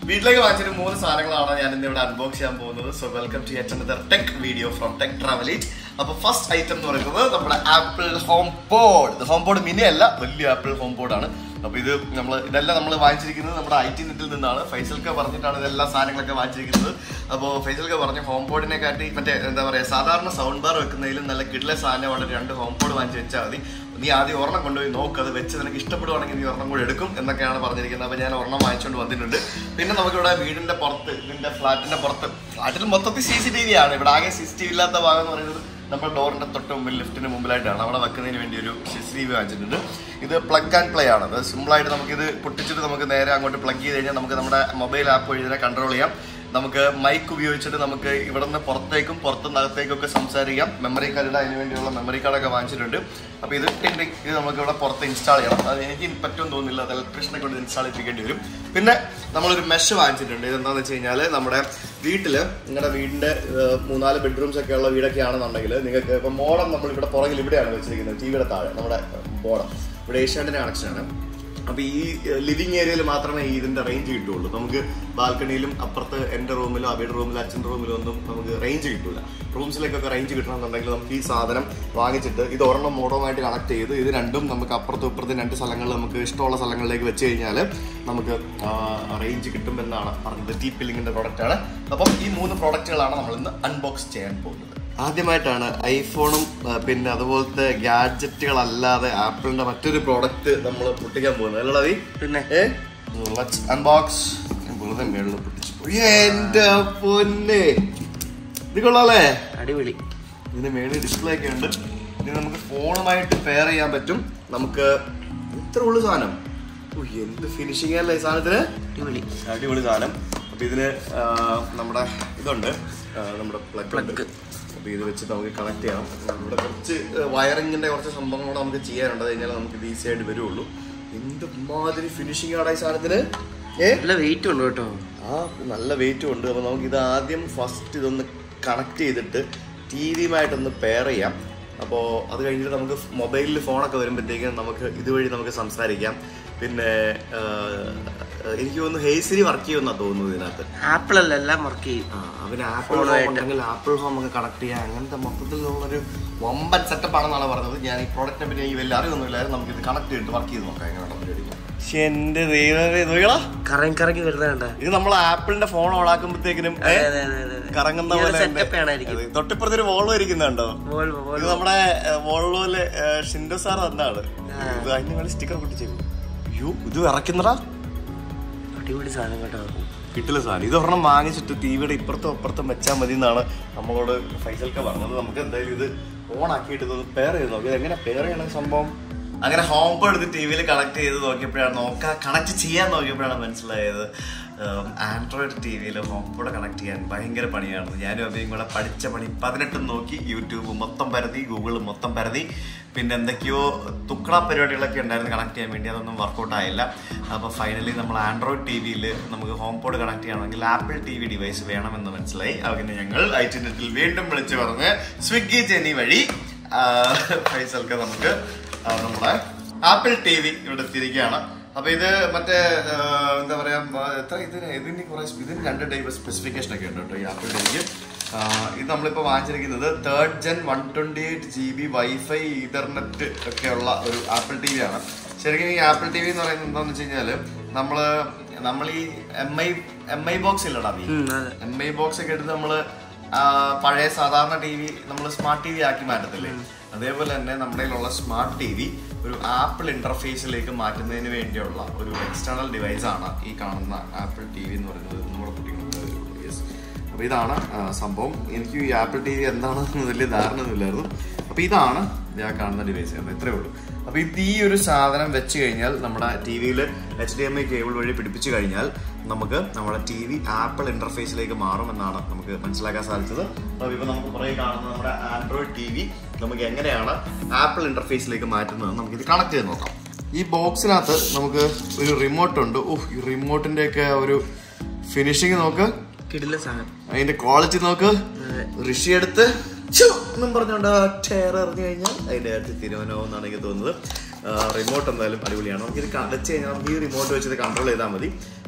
വീട്ടിലേക്ക് വാങ്ങിച്ചൊരു മൂന്ന് സാധനങ്ങളാണ് ഞാൻ ഇന്ന് ഇവിടെ അൺബോക്സ് ചെയ്യാൻ പോകുന്നത് so welcome to yet another tech video from Tech Travel Eat അപ്പൊ ഫസ്റ്റ് ഐറ്റം എന്ന് പറയുന്നത് നമ്മുടെ Apple HomePod HomePod mini അല്ല വലിയ ആപ്പിൾ ഹോം പോഡ് ആണ് അപ്പൊ ഇത് നമ്മൾ ഇതെല്ലാം നമ്മൾ വാങ്ങിച്ചിരിക്കുന്നത് നമ്മുടെ ഐ ടി നെറ്റിൽ നിന്നാണ് ഫൈസൽക്ക പറഞ്ഞിട്ടാണ് ഇതെല്ലാം സാധനങ്ങളൊക്കെ വാങ്ങിച്ചിരിക്കുന്നത് അപ്പോൾ ഫൈസൽക്ക പറഞ്ഞ ഹോം പോഡിനെ കാട്ടി മറ്റേ എന്താ പറയാ സാധാരണ സൗണ്ട് ബാർ വെക്കുന്നതിലും നല്ല കിഡ്ലെ സാധനമാണ് രണ്ട് ഹോം പോഡ് വാങ്ങിച്ച് വെച്ചാൽ മതി നീ ആദ്യം ഒരെണ്ണം കൊണ്ടുപോയി നോക്ക് അത് വെച്ച് നിനക്ക് ഇഷ്ടപ്പെടുവാണെങ്കിൽ നീ ഒരെണ്ണം കൂടി എടുക്കും എന്നൊക്കെയാണ് പറഞ്ഞിരിക്കുന്നത് അപ്പൊ ഞാൻ ഒരെണ്ണം വാങ്ങിച്ചുകൊണ്ട് വന്നിട്ടുണ്ട് പിന്നെ നമുക്കിവിടെ വീടിന്റെ പുറത്ത് ഇതിന്റെ ഫ്ലാറ്റിന്റെ പുറത്ത് ഫ്ലാറ്റിൽ മൊത്തത്തിൽ സി സി ടി വി ആണ് ഇവിടെ ആകെ സി സി ടി വി ഇല്ലാത്ത ഭാഗം എന്ന് പറയുന്നത് നമ്മുടെ ഡോറിന്റെ തൊട്ട് മുമ്പിൽ ലിഫ്റ്റിന് മുമ്പിലായിട്ടാണ് അവിടെ വെക്കുന്നതിന് വേണ്ടി ഒരു സി സി ടി വി വാങ്ങിച്ചിട്ടുണ്ട് ഇത് പ്ലഗ് ആൻഡ് പ്ലേ ആണ് അത് സിമ്പിളായിട്ട് നമുക്കിത് പൊട്ടിച്ചിട്ട് നമുക്ക് നേരെ അങ്ങോട്ട് പ്ലഗ് ചെയ്ത് കഴിഞ്ഞാൽ നമുക്ക് നമ്മുടെ മൊബൈൽ ആപ്പ് വഴി ഇതിനെ കൺട്രോൾ ചെയ്യാം നമുക്ക് മൈക്ക് ഉപയോഗിച്ചിട്ട് നമുക്ക് ഇവിടെ നിന്ന് പുറത്തേക്കും പുറത്തുനിന്ന് അകത്തേക്കും ഒക്കെ സംസാരിക്കാം മെമ്മറി കാർഡ് അതിന് വേണ്ടിയുള്ള മെമ്മറി കാർഡൊക്കെ വാങ്ങിച്ചിട്ടുണ്ട് അപ്പോൾ ഇത് ടിങ് ടിങ് ഇത് നമുക്ക് ഇവിടെ പുറത്ത് ഇൻസ്റ്റാൾ ചെയ്യണം അത് എനിക്ക് പറ്റുമെന്ന് തോന്നുന്നില്ല അത് ഇലക്ട്രീഷനെ കൊണ്ട് ഇൻസ്റ്റാൾ ചെയ്യിപ്പിക്കേണ്ടി വരും പിന്നെ നമ്മളൊരു മെഷ് വാങ്ങിച്ചിട്ടുണ്ട് ഇതെന്താണെന്ന് വെച്ച് കഴിഞ്ഞാൽ നമ്മുടെ വീട്ടിൽ നിങ്ങളുടെ വീടിൻ്റെ മൂന്നാല് ബെഡ്റൂംസ് ഒക്കെ ഉള്ള വീടൊക്കെ ആണെന്നുണ്ടെങ്കിൽ നിങ്ങൾക്ക് ഇപ്പോൾ മോഡം നമ്മൾ ഇവിടെ പുറകിൽ ഇവിടെയാണ് വെച്ചിരിക്കുന്നത് ടി വിയുടെ താഴെ നമ്മുടെ മോഡം ഇവിടെ ഏഷ്യാൻ്റെ കണക്ഷനാണ് അപ്പൊ ഈ ലിവിങ് ഏരിയയിൽ മാത്രമേ ഈ ഇതിന്റെ റേഞ്ച് കിട്ടുള്ളൂ നമുക്ക് ബാൽക്കണിയിലും അപ്പുറത്ത് എന്റെ റൂമിലോ അബിയുടെ റൂമിലോ അച്ഛൻ്റെ റൂമിലോ ഒന്നും നമുക്ക് റേഞ്ച് കിട്ടൂല റൂംസിലേക്കൊക്കെ റേഞ്ച് കിട്ടണമെന്നുണ്ടെങ്കിൽ നമുക്ക് ഈ സാധനം വാങ്ങിച്ചിട്ട് ഇത് ഒരെണ്ണം മോഡോമായിട്ട് കണക്ട് ചെയ്ത് ഇത് രണ്ടും നമുക്ക് അപ്പുറത്തും ഇപ്പുറത്തും രണ്ട് സ്ഥലങ്ങളിൽ നമുക്ക് ഇഷ്ടമുള്ള സ്ഥലങ്ങളിലേക്ക് വെച്ച് കഴിഞ്ഞാൽ നമുക്ക് റേഞ്ച് കിട്ടും എന്നാണ് പറഞ്ഞത് ടി പില്ലിങ്ങിന്റെ പ്രോഡക്റ്റ് ആണ് അപ്പം ഈ മൂന്ന് പ്രോഡക്റ്റുകളാണ് നമ്മൾ ഇന്ന് അൺബോക്സ് ചെയ്യാൻ പോകുന്നത് ആദ്യമായിട്ടാണ് ഐഫോണും ആ, പിന്നെ അതുപോലത്തെ ഗാഡ്ജറ്റുകളല്ലാതെ ആപ്പിളിന്റെ മറ്റൊരു പ്രോഡക്റ്റ് നമ്മൾ പൊട്ടിക്കാൻ പോകുന്നത് അല്ലടാ നീ പിന്നെ ഏ അൺബോക്സ് വെറുതെ മേളിൽ പൊട്ടിച്ചു പോയി. എന്റെ പൊന്നെ ഇത് കൊള്ളാലേ അടിപൊളി ഇതിന്റെ മേളിൽ ഡിസ്പ്ലേ ഒക്കെ ഉണ്ട് ഇത് നമുക്ക് ഫോണുമായിട്ട് പെയർ ചെയ്യാൻ പറ്റും നമുക്ക് ഇത്ര ഉള്ളു സാധനം ഓ, എന്ത് ഫിനിഷിംഗ് അല്ലേ ഈ സാധനത്തിന് അടിപൊളി അടിപൊളി സാധനം അപ്പൊ ഇതിന് ആ, നമ്മുടെ ഇതുണ്ട് ആ, നമ്മുടെ പ്ലഗ് ഉണ്ട് Plug. അപ്പൊ ഇത് വെച്ച് നമുക്ക് കണക്ട് ചെയ്യണം ഇവിടെ കുറച്ച് വയറിങ്ങിന്റെ കുറച്ച് സംഭവങ്ങൾ കൂടെ നമുക്ക് ചെയ്യാനുണ്ട് അത് കഴിഞ്ഞാൽ നമുക്ക് ഇത് ഈസി ആയിട്ട് വരുള്ളൂ എന്ത് മാതിരി ഫിനിഷിംഗ് ആണ് ഈ സാധനത്തിന് ഏ നല്ല വെയിറ്റ് ഉണ്ട് കേട്ടോ ആ നല്ല വെയിറ്റും ഉണ്ട് അപ്പോൾ നമുക്ക് ഇത് ആദ്യം ഫസ്റ്റ് ഇതൊന്ന് കണക്ട് ചെയ്തിട്ട് ടി വിയുമായിട്ടൊന്ന് പെയർ ചെയ്യാം അപ്പോൾ അത് കഴിഞ്ഞിട്ട് നമുക്ക് മൊബൈലിൽ ഫോണൊക്കെ വരുമ്പോഴത്തേക്കും നമുക്ക് ഇതുവഴി നമുക്ക് സംസാരിക്കാം പിന്നെ ആ, എനിക്ക് തോന്നുന്നു ഹേസിരി വർക്ക് ചെയ്യുമെന്നാണ് തോന്നുന്നത് ഇതിനകത്ത് ആപ്പിൾ അല്ല എല്ലാം വർക്ക് ചെയ്യും ആ, അവന് ആപ്പിൾ ഹോം ഉണ്ടെങ്കിൽ ആപ്പിൾ ഹോം ഒക്കെ കണക്ട് ചെയ്യാം അങ്ങനത്തെ മൊത്തത്തിലുള്ളൊരു വമ്പൻ സെറ്റപ്പ് ആണെന്നാണ് പറഞ്ഞത് ഞാൻ ഈ പ്രോഡക്റ്റിനെ പറ്റി എനിക്ക് വലിയ അറിവൊന്നുമില്ലായിരുന്നു നമുക്ക് ഇത് കണക്ട് ചെയ്തിട്ട് വർക്ക് ചെയ്ത് നോക്കാം എങ്ങനെയാണ് പക്ഷെ എന്റെ ദൈവമേ നോക്കിയടാ കറങ്ങി കറങ്ങി വരുന്നതാണ്ട ഇത് നമ്മൾ ആപ്പിളിന്റെ ഫോൺ ഓൺ ആക്കുമ്പോഴത്തേക്കിനും ഏ, കറങ്ങുന്ന പോലെ തന്നെ. സെറ്റപ്പ് ആണായിരിക്കും അതെ, തൊട്ടിപ്പുറത്ത് ഒരു വോൾവോ ഇരിക്കുന്നുണ്ടോ വോൾവോ, ഇത് വോൾവോ. നമ്മുടെ വോൾവോയില് ഷിൻഡോ സാർ തന്നാണ് ഇത് അതിന് വേണ്ടി സ്റ്റിക്കർ പൊട്ടിച്ചേക്കും അയ്യോ ഇത് ഇറക്കുന്നടാ അടിപൊളി സാധനം കേട്ടോ കിട്ടില്ല സാധനം ഇത് ഒരെണ്ണം വാങ്ങിച്ചിട്ട് ടിവിയുടെ ഇപ്പുറത്തും അപ്പുറത്തും വെച്ചാൽ മതി എന്നാണ് നമ്മളോട് ഫൈസൽക്ക പറഞ്ഞത് നമുക്ക് എന്തായാലും ഇത് ഓൺ ആക്കിയിട്ട് ഇതൊന്ന് പെയർ ചെയ്ത് നോക്കി എങ്ങനെ പെയർ ചെയ്യണ സംഭവം അങ്ങനെ ഹോം പോഡ് എടുത്ത് ടി വിയിൽ കണക്ട് ചെയ്ത് നോക്കിയപ്പോഴാണ് നോക്കാൻ കണക്ട് ചെയ്യാൻ നോക്കിയപ്പോഴാണ് മനസ്സിലായത് ആൻഡ്രോയിഡ് ടി വിയിൽ ഹോം പോഡ് കണക്ട് ചെയ്യാൻ ഭയങ്കര പണിയാണ് ഞാനും അഭിയും കൂടെ പഠിച്ച പണി പതിനെട്ടും നോക്കി യൂട്യൂബ് മൊത്തം പരതി ഗൂഗിൾ മൊത്തം പരതി പിന്നെ എന്തൊക്കെയോ തുക്കള പരിപാടികളൊക്കെ ഉണ്ടായിരുന്നു കണക്ട് ചെയ്യാൻ വേണ്ടി അതൊന്നും വർക്കൗട്ട് ആയില്ല അപ്പോൾ ഫൈനലി നമ്മൾ ആൻഡ്രോയിഡ് ടി വിയിൽ നമുക്ക് ഹോം പോഡ് കണക്ട് ചെയ്യണമെങ്കിൽ ആപ്പിൾ ടി വി ഡിവൈസ് വേണമെന്ന് മനസ്സിലായി അങ്ങനെ ഞങ്ങൾ ഐറ്റനെറ്റിൽ വീണ്ടും വിളിച്ച് പറഞ്ഞ് സ്വിഗ്ഗി ജെനി വഴി ആ, ഫൈസൽക്ക് നമുക്ക് ആ, നമ്മുടെ ആപ്പിൾ ടി വി ഇവിടെ എത്തിയിരിക്കുകയാണ് അപ്പൊ ഇത് മറ്റേ ആ, എന്താ പറയാ ആ, എത്ര ഇതിന് ഇതിന് കുറെ ഇതിന് രണ്ട് ടൈപ്പ് സ്പെസിഫിക്കേഷൻ ഒക്കെ ഉണ്ട് കേട്ടോ ഈ ആപ്പിൾ ടിവിക്ക് ഇത് നമ്മളിപ്പോൾ വാങ്ങിച്ചിരിക്കുന്നത് third gen one twenty eight G B WiFi Ethernet ഒക്കെയുള്ള ഒരു ആപ്പിൾ ടി വി ആണ് ശരിക്കും ഈ ആപ്പിൾ ടി വി എന്ന് പറയുന്നത് എന്താണെന്ന് വെച്ച് കഴിഞ്ഞാല് നമ്മള് നമ്മൾ ഈ M I M I box ഇല്ലടാ നീ ഉം, അതെ എം ഐ ബോക്സ് ഒക്കെ എടുത്ത് നമ്മള് ആ, പഴയ സാധാരണ ടി വി നമ്മൾ സ്മാർട്ട് ടി വി ആക്കി മാറ്റത്തില്ലേ അതേപോലെ തന്നെ നമ്മുടെ കയ്യിലുള്ള സ്മാർട്ട് ടി വി ഒരു ആപ്പിൾ ഇന്റർഫേസിലേക്ക് മാറ്റുന്നതിന് വേണ്ടിയുള്ള ഒരു എക്സ്റ്റേണൽ ഡിവൈസ് ആണ് ഈ കാണുന്ന ആപ്പിൾ ടി വി എന്ന് പറയുന്നത് നമ്മുടെ കുട്ടികളുടെ യെസ് അപ്പോൾ ഇതാണ് ആ, സംഭവം എനിക്ക് ഈ ആപ്പിൾ ടി വി എന്താണെന്ന് വലിയ ധാരണയൊന്നുമില്ലായിരുന്നു അപ്പോൾ ഇതാണ് ഞാൻ കാണുന്ന ഡിവൈസ് ഇത്രയേ ഉള്ളൂ അപ്പോൾ ഇത് ഈ ഒരു സാധനം വെച്ച് കഴിഞ്ഞാൽ നമ്മുടെ ടി വിയിൽ H D M I cable വഴി പിടിപ്പിച്ചു കഴിഞ്ഞാൽ നമുക്ക് നമ്മുടെ ടി വി ആപ്പിൾ ഇന്റർഫേസിലേക്ക് മാറുമെന്നാണ് നമുക്ക് മനസ്സിലാക്കാൻ സാധിച്ചത് അപ്പോൾ ഇപ്പോൾ നമുക്ക് പുറകെ കാണുന്ന നമ്മുടെ ആൻഡ്രോയിഡ് ടി വി നമുക്ക് എങ്ങനെയാണ് ആപ്പിൾ ഇന്റർഫേസിലേക്ക് മാറ്റുന്നത് നമുക്ക് ഇത് കണക്ട് ചെയ്ത് നോക്കാം ഈ ബോക്സിനകത്ത് നമുക്ക് ഒരു റിമോട്ട് ഉണ്ട് ഓഹ് ഈ റിമോട്ടിന്റെ ഒക്കെ ഒരു ഫിനിഷിങ് നോക്ക് കിടില സാധനം അതിന്റെ ക്വാളിറ്റി നോക്ക് അതെ. ഋഷി എടുത്ത് ഛു എന്നും പറഞ്ഞുകൊണ്ട് ടയർ എറിഞ്ഞു കഴിഞ്ഞാൽ അതിന്റെ അടുത്ത് തീരുമാനമാവും എന്നാണ് എനിക്ക് തോന്നുന്നത് റിമോട്ട് എന്തായാലും അടിപൊളിയാണ് നമുക്ക് ഇത് ക- വെച്ച് കഴിഞ്ഞാൽ നമുക്ക് ഈ റിമോട്ട് വെച്ച് ഇത് കൺട്രോൾ ചെയ്താൽ മതി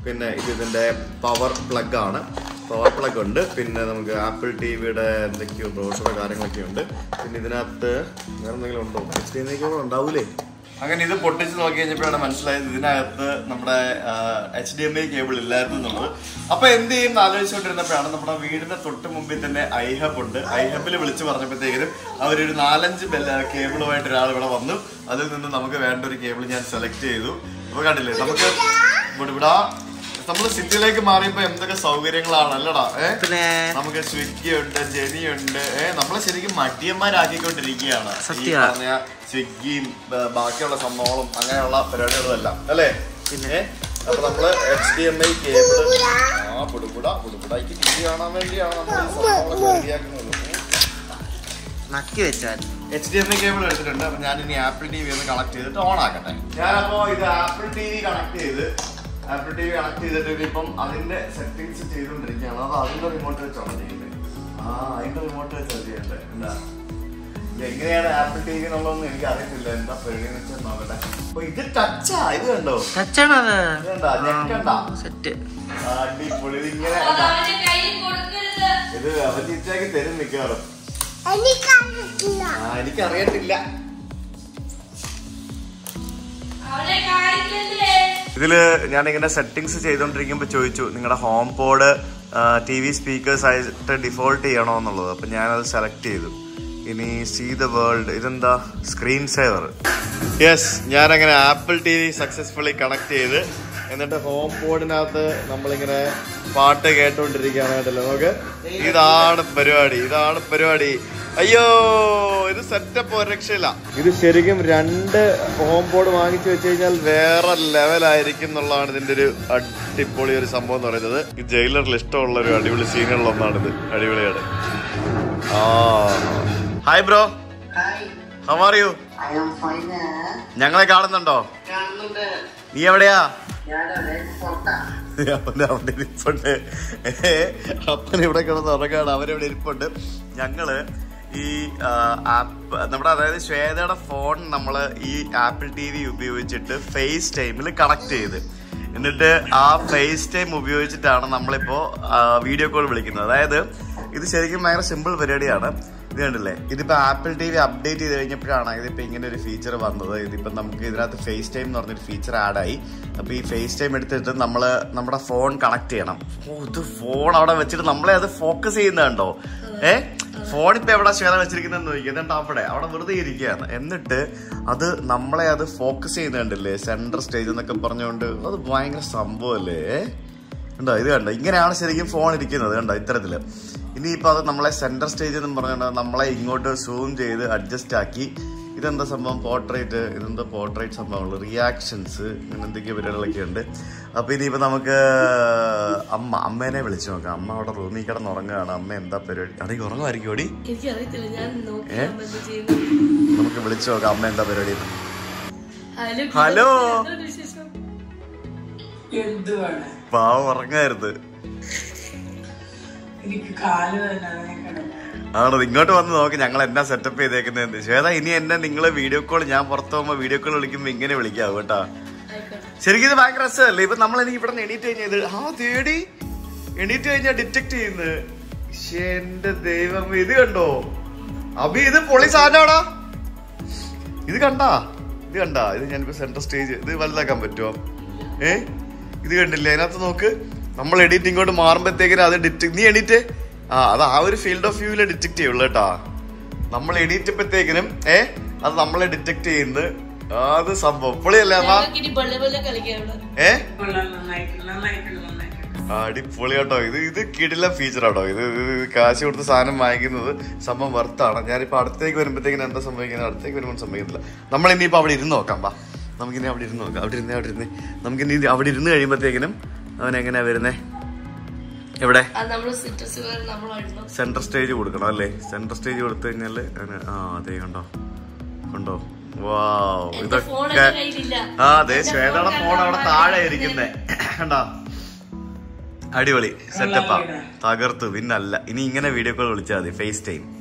പിന്നെ ഇത് ഇതിന്റെ പവർ പ്ലഗ് ആണ് പവർ പ്ലഗ് ഉണ്ട് പിന്നെ നമുക്ക് ആപ്പിൾ ടി വിയുടെ എന്തൊക്കെയോ ബ്രോഷറോ കാര്യങ്ങളൊക്കെ ഉണ്ട് പിന്നെ ഇതിനകത്ത് വേറെ എന്തെങ്കിലും ഉണ്ടോ H D M I cable ഉണ്ടാവൂലേ അങ്ങനെ ഇത് പൊട്ടിച്ച് നോക്കി കഴിഞ്ഞപ്പോഴാണ് മനസ്സിലായത് ഇതിനകത്ത് നമ്മുടെ H D M I cable ഇല്ലായിരുന്നു എന്നുള്ളത് അപ്പൊ എന്ത് ചെയ്യും എന്ന് ആലോചിച്ചുകൊണ്ടിരുന്നപ്പോഴാണ് നമ്മുടെ വീടിന്റെ തൊട്ട് മുമ്പിൽ തന്നെ ഐഹബ് ഉണ്ട് ഐഹബിൽ വിളിച്ച് പറഞ്ഞപ്പോഴത്തേക്കും അവരൊരു നാലഞ്ച് കേബിളുമായിട്ട് ഒരാൾ ഇവിടെ വന്നു അതിൽ നിന്ന് നമുക്ക് വേണ്ട ഒരു കേബിൾ ഞാൻ സെലക്ട് ചെയ്തു അപ്പൊ കണ്ടില്ലേ നമുക്ക് ഇവിടെ ഇവിടെ നമ്മൾ സിറ്റിയിലേക്ക് മാറിയപ്പോ എന്തൊക്കെ സൗകര്യങ്ങളാണ് അല്ലടാ ഏഹ് പിന്നെ നമുക്ക് സ്വിഗ്ഗി ഉണ്ട് ജെനി ഉണ്ട് ഏഹ് നമ്മളെ ശരിക്കും മടിയന്മാരാക്കിക്കൊണ്ടിരിക്കുകയാണ് ഈ സത്യാ. പറഞ്ഞ സ്വിഗ്ഗിയും ബ- ബാക്കിയുള്ള സംഭവങ്ങളും അങ്ങനെയുള്ള പരിപാടികളും എല്ലാം അല്ലേ പിന്നെ അപ്പൊ നമ്മള് H D M I cable ആ പുടുപുട പുടുപുടയ്ക്ക് ടി വി കാണാൻ വേണ്ടിയാണ് നമ്മൾ ഈ സംഭവങ്ങളൊക്കെ റെഡിയാക്കുന്നത് നക്കി വെച്ചാൽ H D M I cable എടുത്തിട്ടുണ്ട് അപ്പൊ ഞാൻ ഇനി ആപ്പിൾ ടി വി ഒന്ന് കണക്ട് ചെയ്തിട്ട് ഓൺ ആക്കട്ടെ ഞാനപ്പോ ഇത് ആപ്പിൾ ടി വി കണക്ട് ചെയ്ത് ആപ്പിൾ ടി വി കണക്ട് ചെയ്തിട്ട് ഇപ്പം അതിന്റെ സെറ്റിംഗ്സ് ചെയ്തുകൊണ്ടിരിക്കുകയാണ് അത് അതിന്റെ റിമോട്ട് വെച്ചാണ് ചെയ്യുന്നത് ആ അതിന്റെ റിമോട്ട് വെച്ചാണ് ചെയ്യേണ്ടത് എന്താ ഇത് എങ്ങനെയാണ് ആപ്പിൾ ടി വി എന്നുള്ളതൊന്നും എനിക്ക് അറിയത്തില്ല എന്താ പരിഗണന വെച്ചാൽ നോക്കട്ടെ അപ്പൊ ഇത് ടച്ചാ ഇത് കണ്ടോ ടച്ചാണ് അത് ഇത് കണ്ടാ ഞെക്കണ്ട സെറ്റ് ആ, അടിപൊളി ഇത് ഇങ്ങനെ കണ്ടാ? അവന്റെ കയ്യിൽ കൊടുക്കരുത് ഇത് അവൻ ചിറ്റാക്കി തരും മിക്കവാറും എനിക്കറിയില്ല ആ എനിക്കറിയത്തില്ല അവനെ കാണിക്കല്ലേ ഇതില് ഞാനിങ്ങനെ സെറ്റിങ്സ് ചെയ്തോണ്ടിരിക്കുമ്പോ ചോദിച്ചു നിങ്ങളുടെ HomePod T V speakers ആയിട്ട് ഡിഫോൾട്ട് ചെയ്യണോ എന്നുള്ളത് അപ്പൊ ഞാനത് സെലക്ട് ചെയ്തു ഇനി സീ ദ വേൾഡ് ഇതെന്താ സ്ക്രീൻ സേവർ യെസ് ഞാനങ്ങനെ Apple T V successfully connect ചെയ്ത് എന്നിട്ട് ഹോം പോഡിനകത്ത് നമ്മളിങ്ങനെ പാട്ട് കേട്ടോണ്ടിരിക്കുകയാണ് കേട്ടല്ലോ നമുക്ക് ഇതാണ് പരിപാടി ഇതാണ് പരിപാടി അയ്യോ ഇത് സെറ്റപ്പ് ഒരു രക്ഷയില്ല ഇത് ശരിക്കും രണ്ട് ഹോം ബോർഡ് വാങ്ങിച്ചു വെച്ച് കഴിഞ്ഞാൽ വേറെ ലെവലായിരിക്കും എന്നുള്ളതാണ് ഇതിന്റെ ഒരു അടിപൊളി ഒരു സംഭവം എന്ന് പറയുന്നത് ഈ ജയിലറിൽ ഇഷ്ടമുള്ള ഒരു അടിപൊളി സീനുകളിൽ ഒന്നാണ് ഇത് അടിപൊളിയാണ് ആ hi bro how are you ഞങ്ങളെ കാണുന്നുണ്ടോ നീ എവിടെയാ അവന്റെ അവിടെ ഇരിപ്പുണ്ട് അപ്പൻ ഇവിടെ കിടന്ന് ഉറങ്ങാണ് അവരെവിടെ ഇരിപ്പുണ്ട് ഞങ്ങള് ഈ ആപ്പ് നമ്മുടെ അതായത് ശ്വേതയുടെ ഫോൺ നമ്മൾ ഈ ആപ്പിൾ ടി വി ഉപയോഗിച്ചിട്ട് ഫേസ് ടൈമിൽ കണക്ട് ചെയ്ത് എന്നിട്ട് ആ ഫേസ് ടൈം ഉപയോഗിച്ചിട്ടാണ് നമ്മളിപ്പോ വീഡിയോ കോൾ വിളിക്കുന്നത് അതായത് ഇത് ശരിക്കും ഭയങ്കര സിമ്പിൾ പരിപാടിയാണ് ഇത് കണ്ടില്ലേ ഇതിപ്പോ ആപ്പിൾ ടി വി അപ്ഡേറ്റ് ചെയ്ത് കഴിഞ്ഞപ്പോഴാണ് ഇതിപ്പോ ഇങ്ങനെ ഒരു ഫീച്ചർ വന്നത് ഇതിപ്പോ നമുക്ക് ഇതിനകത്ത് ഫേസ് ടൈം എന്ന് പറഞ്ഞൊരു ഫീച്ചർ ആഡ് ആയി അപ്പൊ ഈ ഫേസ് ടൈം എടുത്തിട്ട് നമ്മള് നമ്മുടെ ഫോൺ കണക്ട് ചെയ്യണം ഓ ഇത് ഫോൺ അവിടെ വെച്ചിട്ട് നമ്മളെ അത് ഫോക്കസ് ചെയ്യുന്നുണ്ടോ ഏ ഫോൺ ഇപ്പൊ എവിടെ ശ്വേത വെച്ചിരിക്കുന്നത് നോക്കി എന്നിട്ട് അവിടെ അവിടെ വെറുതെ ഇരിക്കുകയാണ് എന്നിട്ട് അത് നമ്മളെ അത് ഫോക്കസ് ചെയ്യുന്നുണ്ടല്ലേ സെൻട്രൽ സ്റ്റേജ് എന്നൊക്കെ പറഞ്ഞുകൊണ്ട് അത് ഭയങ്കര സംഭവമല്ലേ ഏ? കണ്ടോ ഇത് കണ്ടോ ഇങ്ങനെയാണ് ശരിക്കും ഫോൺ ഇരിക്കുന്നത് കണ്ടോ ഇത്തരത്തില് ഇനിയിപ്പോ അത് നമ്മളെ സെന്റർ സ്റ്റേജ് എന്ന് പറഞ്ഞുകൊണ്ട് നമ്മളെ ഇങ്ങോട്ട് സൂം ചെയ്ത് അഡ്ജസ്റ്റ് ആക്കി ഇതെന്താ സംഭവം പോർട്രേറ്റ് ഇതെന്താ പോർട്രേറ്റ് സംഭവങ്ങൾ റിയാക്ഷൻസ് ഇങ്ങനെ എന്തൊക്കെയോ പരിപാടികളൊക്കെ ഉണ്ട് അപ്പൊ ഇനിയിപ്പോ നമുക്ക് അമ്മ അമ്മേനെ വിളിച്ചു നോക്കാം അമ്മ അവിടെ റൂമിൽ കിടന്ന് ഉറങ്ങുകയാണ് അമ്മ എന്താ പരിപാടി അടേക്ക് ഉറങ്ങുമായിരിക്കും ഓടി എനിക്കറിയത്തില്ല ഞാൻ നോക്കി ഏ? അമ്മ എന്ത് ചെയ്യുന്നു നമുക്ക് വിളിച്ചു നോക്കാം അമ്മ എന്താ പരിപാടി എന്ന്. Hello hello. എന്തുണ്ട് വിശേഷം എന്തുവാണ് പാവം ഉറങ്ങായിരുന്നു എനിക്ക് കാല് തന്നെ അതിനെ കിടന്നു ആണോ ഇങ്ങോട്ട് വന്ന് നോക്ക് ഞങ്ങൾ എന്നാ സെറ്റപ്പ് ചെയ്തേക്കുന്നത് ശ്വേത ഇനി എന്നെ നിങ്ങൾ വീഡിയോ കോൾ ഞാൻ പുറത്ത് പോകുമ്പോ വീഡിയോ കോൾ വിളിക്കുമ്പോ ഇങ്ങനെ വിളിക്കാവും കേട്ടാ ആയിക്കോട്ടെ ശരിക്കും ഇത് ഭയങ്കര രസമല്ലേ ഇപ്പൊ നമ്മൾ എനിക്ക് ഇവിടെ എണീറ്റ് കഴിഞ്ഞാൽ ഇത് ആ തേടി എണീറ്റ് കഴിഞ്ഞാൽ ഡിറ്റക്ട് ചെയ്യുന്നത് ശ്ശേ, എന്റെ ദൈവം ഇത് കണ്ടോ അഭി ഇത് പൊളി സാധനമാടാ ഇത് കണ്ടാ ഇത് കണ്ടാ ഇത് ഞാനിപ്പോ സെൻട്രൽ സ്റ്റേജ് ഇത് വലുതാക്കാൻ പറ്റുമോ ഏ ഇത് കണ്ടില്ലേ അതിനകത്ത് നോക്ക് നമ്മൾ എഡിറ്റ് ഇങ്ങോട്ട് മാറുമ്പോഴത്തേക്കിനും അത് ഡിറ്റക്ട് നീ എഡിറ്റ് ആ അത് ആ ഒരു ഫീൽഡ് ഓഫ് വ്യൂവിലെ ഡിറ്റക്ട് ചെയ്യുള്ളൂ കേട്ടാ നമ്മൾ എഡിറ്റപ്പോഴത്തേക്കിനും ഏ അത് നമ്മളെ ഡിറ്റക്ട് ചെയ്യുന്നത് അത് സംഭവം പൊളിയല്ലേ അമ്മ ഞങ്ങൾക്ക് ഇനി ബള്ള ബള്ള കളിക്കാം ഇവിടെ ഏ കൊള്ളാം നന്നായിട്ടുണ്ട് നന്നായിട്ടുണ്ട് നന്നായിട്ടുണ്ട് അടിപൊളി കേട്ടോ ഇത് ഇത് കിടില ഫീച്ചർ ആട്ടോ ഇത് ഇത് ഇത് കാശ് കൊടുത്ത് സാധനം വാങ്ങിക്കുന്നത് സംഭവം വർത്താണ് ഞാനിപ്പോ അടുത്തേക്ക് വരുമ്പോഴത്തേക്കിനും എന്താ സംഭവിക്കുന്നത് അടുത്തേക്ക് വരുമ്പോൾ സംഭവിക്കുന്നില്ല നമ്മൾ ഇനിയിപ്പോ അവിടെ ഇരുന്ന് നോക്കാം വാ നമുക്കിനി അവിടെ ഇരുന്ന് നോക്കാം അവിടെ ഇരുന്ന് അവിടെ ഇരുന്ന് നമുക്കിനി ഇത് അവിടെ ഇരുന്ന് കഴിയുമ്പോഴത്തേക്കിനും അവൻ എങ്ങനെയാ വരുന്നേ എവിടെ അത് നമ്മള് സിറ്റസ് വേറെ നമ്മളായിരുന്നു സെൻട്രൽ സ്റ്റേജ് കൊടുക്കണം അല്ലേ സെൻട്രൽ സ്റ്റേജ് കൊടുത്തു കഴിഞ്ഞാല് അവന് ആ അതെ കണ്ടോ കണ്ടോ വാവ് എന്റെ ഫോൺ ഇതൊക്കെ എന്റെ കയ്യിലില്ല ആ അതെ എന്റെ ശ്വേതയുടെ ഫോൺ ഫോൺ അവിടെ കണ്ടാ താഴെ മതി. ഇരിക്കുന്നേ കണ്ടാ അടിപൊളി സെറ്റപ്പാ തകർത്തു പിന്നല്ല ഇനി ഇങ്ങനെ വീഡിയോ കോൾ വിളിച്ചാൽ മതി ഫേസ് ടൈം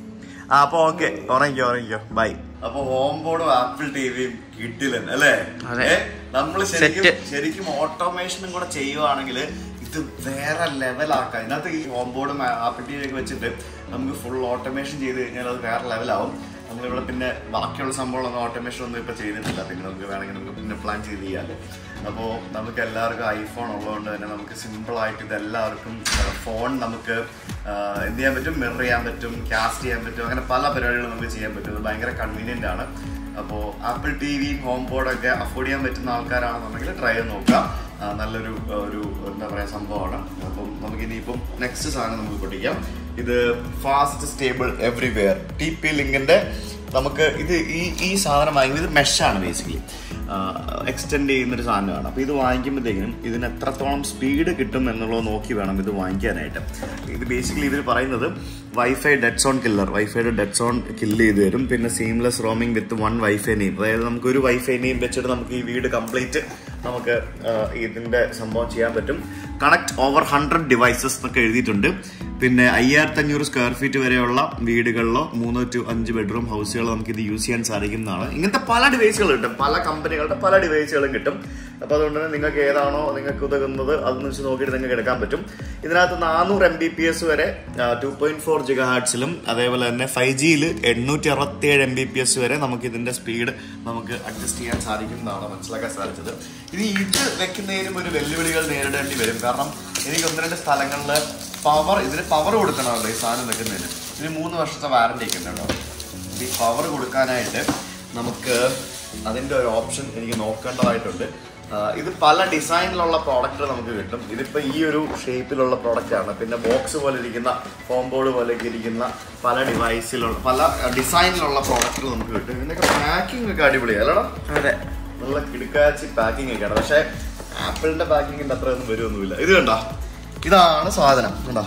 ആ അപ്പൊ ഓക്കെ ഉറങ്ങിക്കോ ഉറങ്ങിക്കോ ബൈ അപ്പൊ ഹോം ബോർഡും ആപ്പിൾ ടിവിയും കിട്ടില്ല അല്ലേ അതെ. നമ്മൾ ശരിക്കും Set. ശരിക്കും ഓട്ടോമേഷനും കൂടെ ചെയ്യുവാണെങ്കിൽ ഇത് വേറെ ലെവലാക്കാം ഇതിനകത്ത് ഈ ഹോം ബോർഡും ആപ്പിൾ ടി വി ഒക്കെ വെച്ചിട്ട് നമുക്ക് ഫുൾ ഓട്ടോമേഷൻ ചെയ്ത് കഴിഞ്ഞാൽ അത് വേറെ ലെവലാവും നമ്മളിവിടെ പിന്നെ ബാക്കിയുള്ള സംഭവങ്ങളൊന്നും ഓട്ടോമേഷൻ ഒന്നും ഇപ്പൊ ചെയ്തിട്ടില്ല പിന്നെ നമുക്ക് വേണമെങ്കിൽ നമുക്ക് പിന്നെ പ്ലാൻ ചെയ്ത് ചെയ്യാമല്ലോ അപ്പോൾ നമുക്ക് എല്ലാവർക്കും ഐഫോൺ ഉള്ളതുകൊണ്ട് തന്നെ നമുക്ക് സിമ്പിൾ ആയിട്ട് ഇത് എല്ലാവർക്കും ഫോൺ നമുക്ക് ആ, എന്ത് ചെയ്യാൻ പറ്റും മിറർ ചെയ്യാൻ പറ്റും കാസ്റ്റ് ചെയ്യാൻ പറ്റും അങ്ങനെ പല പരിപാടികളും നമുക്ക് ചെയ്യാൻ പറ്റും അത് ഭയങ്കര കൺവീനിയന്റ് ആണ് അപ്പോൾ ആപ്പിൾ ടി വി ഹോം ബോർഡൊക്കെ അഫോർഡ് ചെയ്യാൻ പറ്റുന്ന ആൾക്കാരാണെന്നുണ്ടെങ്കിൽ ട്രൈ ചെയ്ത് നോക്കാം ആ, നല്ലൊരു ആ, ഒരു എന്താ പറയുക സംഭവമാണ് അപ്പം നമുക്ക് ഇനിയിപ്പം നെക്സ്റ്റ് സാധനം നമുക്ക് പൊട്ടിക്കാം ഇത് fast stable everywhere T P ലിങ്കിന്റെ നമുക്ക് ഇത് ഈ ഈ സാധനം വാങ്ങിക്കുന്നത് ഇത് മെഷാണ് ബേസിക്കലി എക്സ്റ്റെൻഡ് ചെയ്യുന്ന ഒരു സാധനമാണ് അപ്പോൾ ഇത് വാങ്ങിക്കുമ്പോഴത്തേക്കിനും ഇതിന് എത്രത്തോളം സ്പീഡ് കിട്ടും എന്നുള്ളത് നോക്കി വേണം ഇത് വാങ്ങിക്കാനായിട്ട് ഇത് ബേസിക്കലി ഇവർ പറയുന്നത് വൈഫൈ ഡെഡ് സോൺ കില്ലർ വൈഫൈയുടെ ഡെഡ് സോൺ കില്ല് ചെയ്ത് തരും പിന്നെ seamless roaming with one WiFi name അതായത് നമുക്ക് ഒരു വൈഫൈ നെയിം വെച്ചിട്ട് നമുക്ക് ഈ വീട് കംപ്ലീറ്റ് നമുക്ക് ആ, ഇതിന്റെ സംഭവം ചെയ്യാൻ പറ്റും കണക്ട് ഓവർ ഹൺഡ്രഡ് ഡിവൈസസ് എന്നൊക്കെ എഴുതിയിട്ടുണ്ട് പിന്നെ അയ്യായിരത്തി അഞ്ഞൂറ് സ്ക്വയർ ഫീറ്റ് വരെയുള്ള വീടുകളിലോ മൂന്ന് ടു അഞ്ച് ബെഡ്റൂം ഹൗസുകളോ നമുക്ക് ഇത് യൂസ് ചെയ്യാൻ സാധിക്കുന്നതാണ് ഇങ്ങനത്തെ പല ഡിവൈസുകൾ കിട്ടും പല കമ്പനികളുടെ പല ഡിവൈസുകളും കിട്ടും അപ്പോൾ അതുകൊണ്ട് തന്നെ നിങ്ങൾക്ക് ഏതാണോ നിങ്ങൾക്ക് ഉതകുന്നത് അതെന്ന് വെച്ച് നോക്കിയിട്ട് നിങ്ങൾക്ക് എടുക്കാൻ പറ്റും ഇതിനകത്ത് നാനൂറ് എം ബി പി എസ് വരെ ടു പോയിന്റ് ഫോർ ജിഗ ഹാർട്സിലും അതേപോലെ തന്നെ ഫൈവ് ജിയിൽ എണ്ണൂറ്റി അറുപത്തി ഏഴ് എം ബി പി എസ് വരെ നമുക്ക് ഇതിന്റെ സ്പീഡ് നമുക്ക് അഡ്ജസ്റ്റ് ചെയ്യാൻ സാധിക്കുന്നതാണ് മനസ്സിലാക്കാൻ സാധിച്ചത് ഇത് ഇത് വെക്കുന്നതിനും ഒരു വെല്ലുവിളികൾ നേരിടേണ്ടി വരും കാരണം എനിക്ക് ഒന്ന് രണ്ട് സ്ഥലങ്ങളിൽ പവർ ഇതിന് പവർ കൊടുക്കണമല്ലോ ഈ സാധനം വെക്കുന്നതിന് ഇതിന് മൂന്ന് വർഷത്തെ വാറണ്ടി ഒക്കെ ഉണ്ടോ ഈ പവർ കൊടുക്കാനായിട്ട് നമുക്ക് അതിൻ്റെ ഒരു ഓപ്ഷൻ എനിക്ക് നോക്കേണ്ടതായിട്ടുണ്ട് ആ, ഇത് പല ഡിസൈനിലുള്ള പ്രോഡക്റ്റ് നമുക്ക് കിട്ടും ഇതിപ്പോ ഈ ഒരു ഷേപ്പിലുള്ള പ്രോഡക്റ്റ് ആണ് പിന്നെ ബോക്സ് പോലെ ഇരിക്കുന്ന ഫോം ബോർഡ് പോലെ ഇരിക്കുന്ന പല ഡിവൈസിലുള്ള പല ഡിസൈനിലുള്ള പ്രോഡക്റ്റുകൾ നമുക്ക് കിട്ടും ഇതിൻ്റെയൊക്കെ പാക്കിംഗ് ഒക്കെ അടിപൊളിയാണ് അല്ലടാ അതെ നല്ല കിടുക്കാച്ചി പാക്കിംഗ് ഒക്കെയാണ് പക്ഷേ ആപ്പിളിന്റെ പാക്കിങ്ങിന്റെ അത്രയൊന്നും വരുമൊന്നുമില്ല ഇത് കണ്ടോ ഇതാണ് സാധനം കണ്ടോ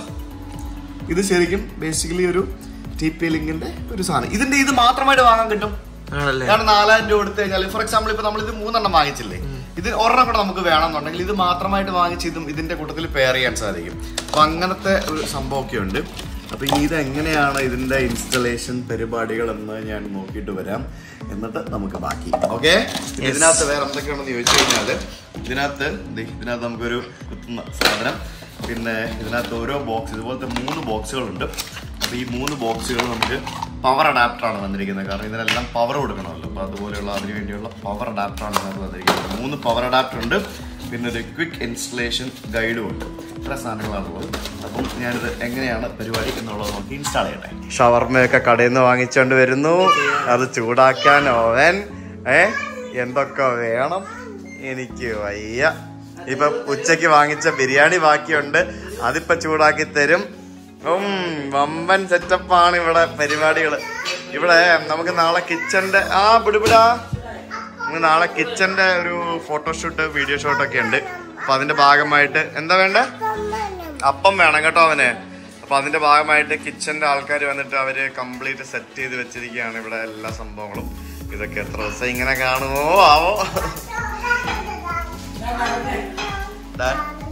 ഇത് ശരിക്കും ബേസിക്കലി ഒരു ടി പി ലിങ്കിന്റെ ഒരു സാധനം ഇതിന്റെ ഇത് മാത്രമായിട്ട് വാങ്ങാൻ കിട്ടും ആണല്ലേ കാരണം നാലായിരം രൂപ കൊടുത്തു കഴിഞ്ഞാൽ ഫോർ എക്സാമ്പിൾ ഇപ്പൊ നമ്മൾ ഇത് മൂന്നെണ്ണം വാങ്ങിച്ചില്ലേ ഇത് ഒരെണ്ണം കൂടെ നമുക്ക് വേണമെന്നുണ്ടെങ്കിൽ ഇത് മാത്രമായിട്ട് വാങ്ങിച്ച് ഇതും ഇതിന്റെ കൂട്ടത്തിൽ പെയർ ചെയ്യാൻ സാധിക്കും അപ്പൊ അങ്ങനത്തെ ഒരു സംഭവമൊക്കെ ഉണ്ട് അപ്പൊ ഇനി ഇത് എങ്ങനെയാണ് ഇതിന്റെ ഇൻസ്റ്റലേഷൻ പരിപാടികൾ എന്ന് ഞാൻ നോക്കിയിട്ട് വരാം എന്നിട്ട് നമുക്ക് ബാക്കി ഓക്കെ ഇതിനകത്ത് വേറെ എന്തൊക്കെയാണെന്ന് ചോദിച്ചു കഴിഞ്ഞാല് ഇതിനകത്ത് ദേ ഇതിനകത്ത് നമുക്കൊരു കുത്തുന്ന സാധനം പിന്നെ ഇതിനകത്ത് ഓരോ ബോക്സ് ഇതുപോലത്തെ മൂന്ന് ബോക്സുകളുണ്ട് അപ്പോൾ ഈ മൂന്ന് ബോക്സുകൾ നമുക്ക് പവർ അഡാപ്റ്ററാണ് വന്നിരിക്കുന്നത് കാരണം ഇതിനെല്ലാം പവർ കൊടുക്കണമല്ലോ അപ്പോൾ അതുപോലെയുള്ള അതിന് വേണ്ടിയുള്ള പവർ അഡാപ്റ്ററാണ് ഇതിനകത്ത് വന്നിരിക്കുന്നത് മൂന്ന് പവർ അഡാപ്റ്റർ ഉണ്ട് പിന്നെ ഒരു ക്വിക്ക് ഇൻസ്റ്റലേഷൻ ഗൈഡും ഉണ്ട് ഇത്ര സാധനങ്ങളാണുള്ളത് അപ്പം ഞാനിത് എങ്ങനെയാണ് പരിപാടി എന്നുള്ളത് നോക്കി ഇൻസ്റ്റാൾ ചെയ്യട്ടെ ഷവർമയൊക്കെ കടയിൽ നിന്ന് വാങ്ങിച്ചുകൊണ്ട് വരുന്നു അത് ചൂടാക്കാൻ ഓവൻ ഏ എന്തൊക്കെ വേണം എനിക്ക് വയ്യ ഇപ്പൊ ഉച്ചക്ക് വാങ്ങിച്ച ബിരിയാണി ബാക്കിയുണ്ട് അതിപ്പോ ചൂടാക്കി തരും ഉം വമ്പൻ സെറ്റപ്പാണ് ഇവിടെ പരിപാടികള് ഇവിടെ നമുക്ക് നാളെ കിച്ചന്റെ ആ പിടിപിടാ നമുക്ക് നാളെ കിച്ചന്റെ ഒരു ഫോട്ടോഷൂട്ട് വീഡിയോ ഷൂട്ട് ഒക്കെ ഉണ്ട് അപ്പൊ അതിന്റെ ഭാഗമായിട്ട് എന്താ വേണ്ടേ അപ്പം വേണം കേട്ടോ അവന് അപ്പൊ അതിന്റെ ഭാഗമായിട്ട് കിച്ചന്റെ ആൾക്കാർ വന്നിട്ട് അവര് കംപ്ലീറ്റ് സെറ്റ് ചെയ്ത് വെച്ചിരിക്കുകയാണ് ഇവിടെ എല്ലാ സംഭവങ്ങളും ഇതൊക്കെ എത്ര ദിവസം ഇങ്ങനെ കാണുമോ ആവോ ഡാ,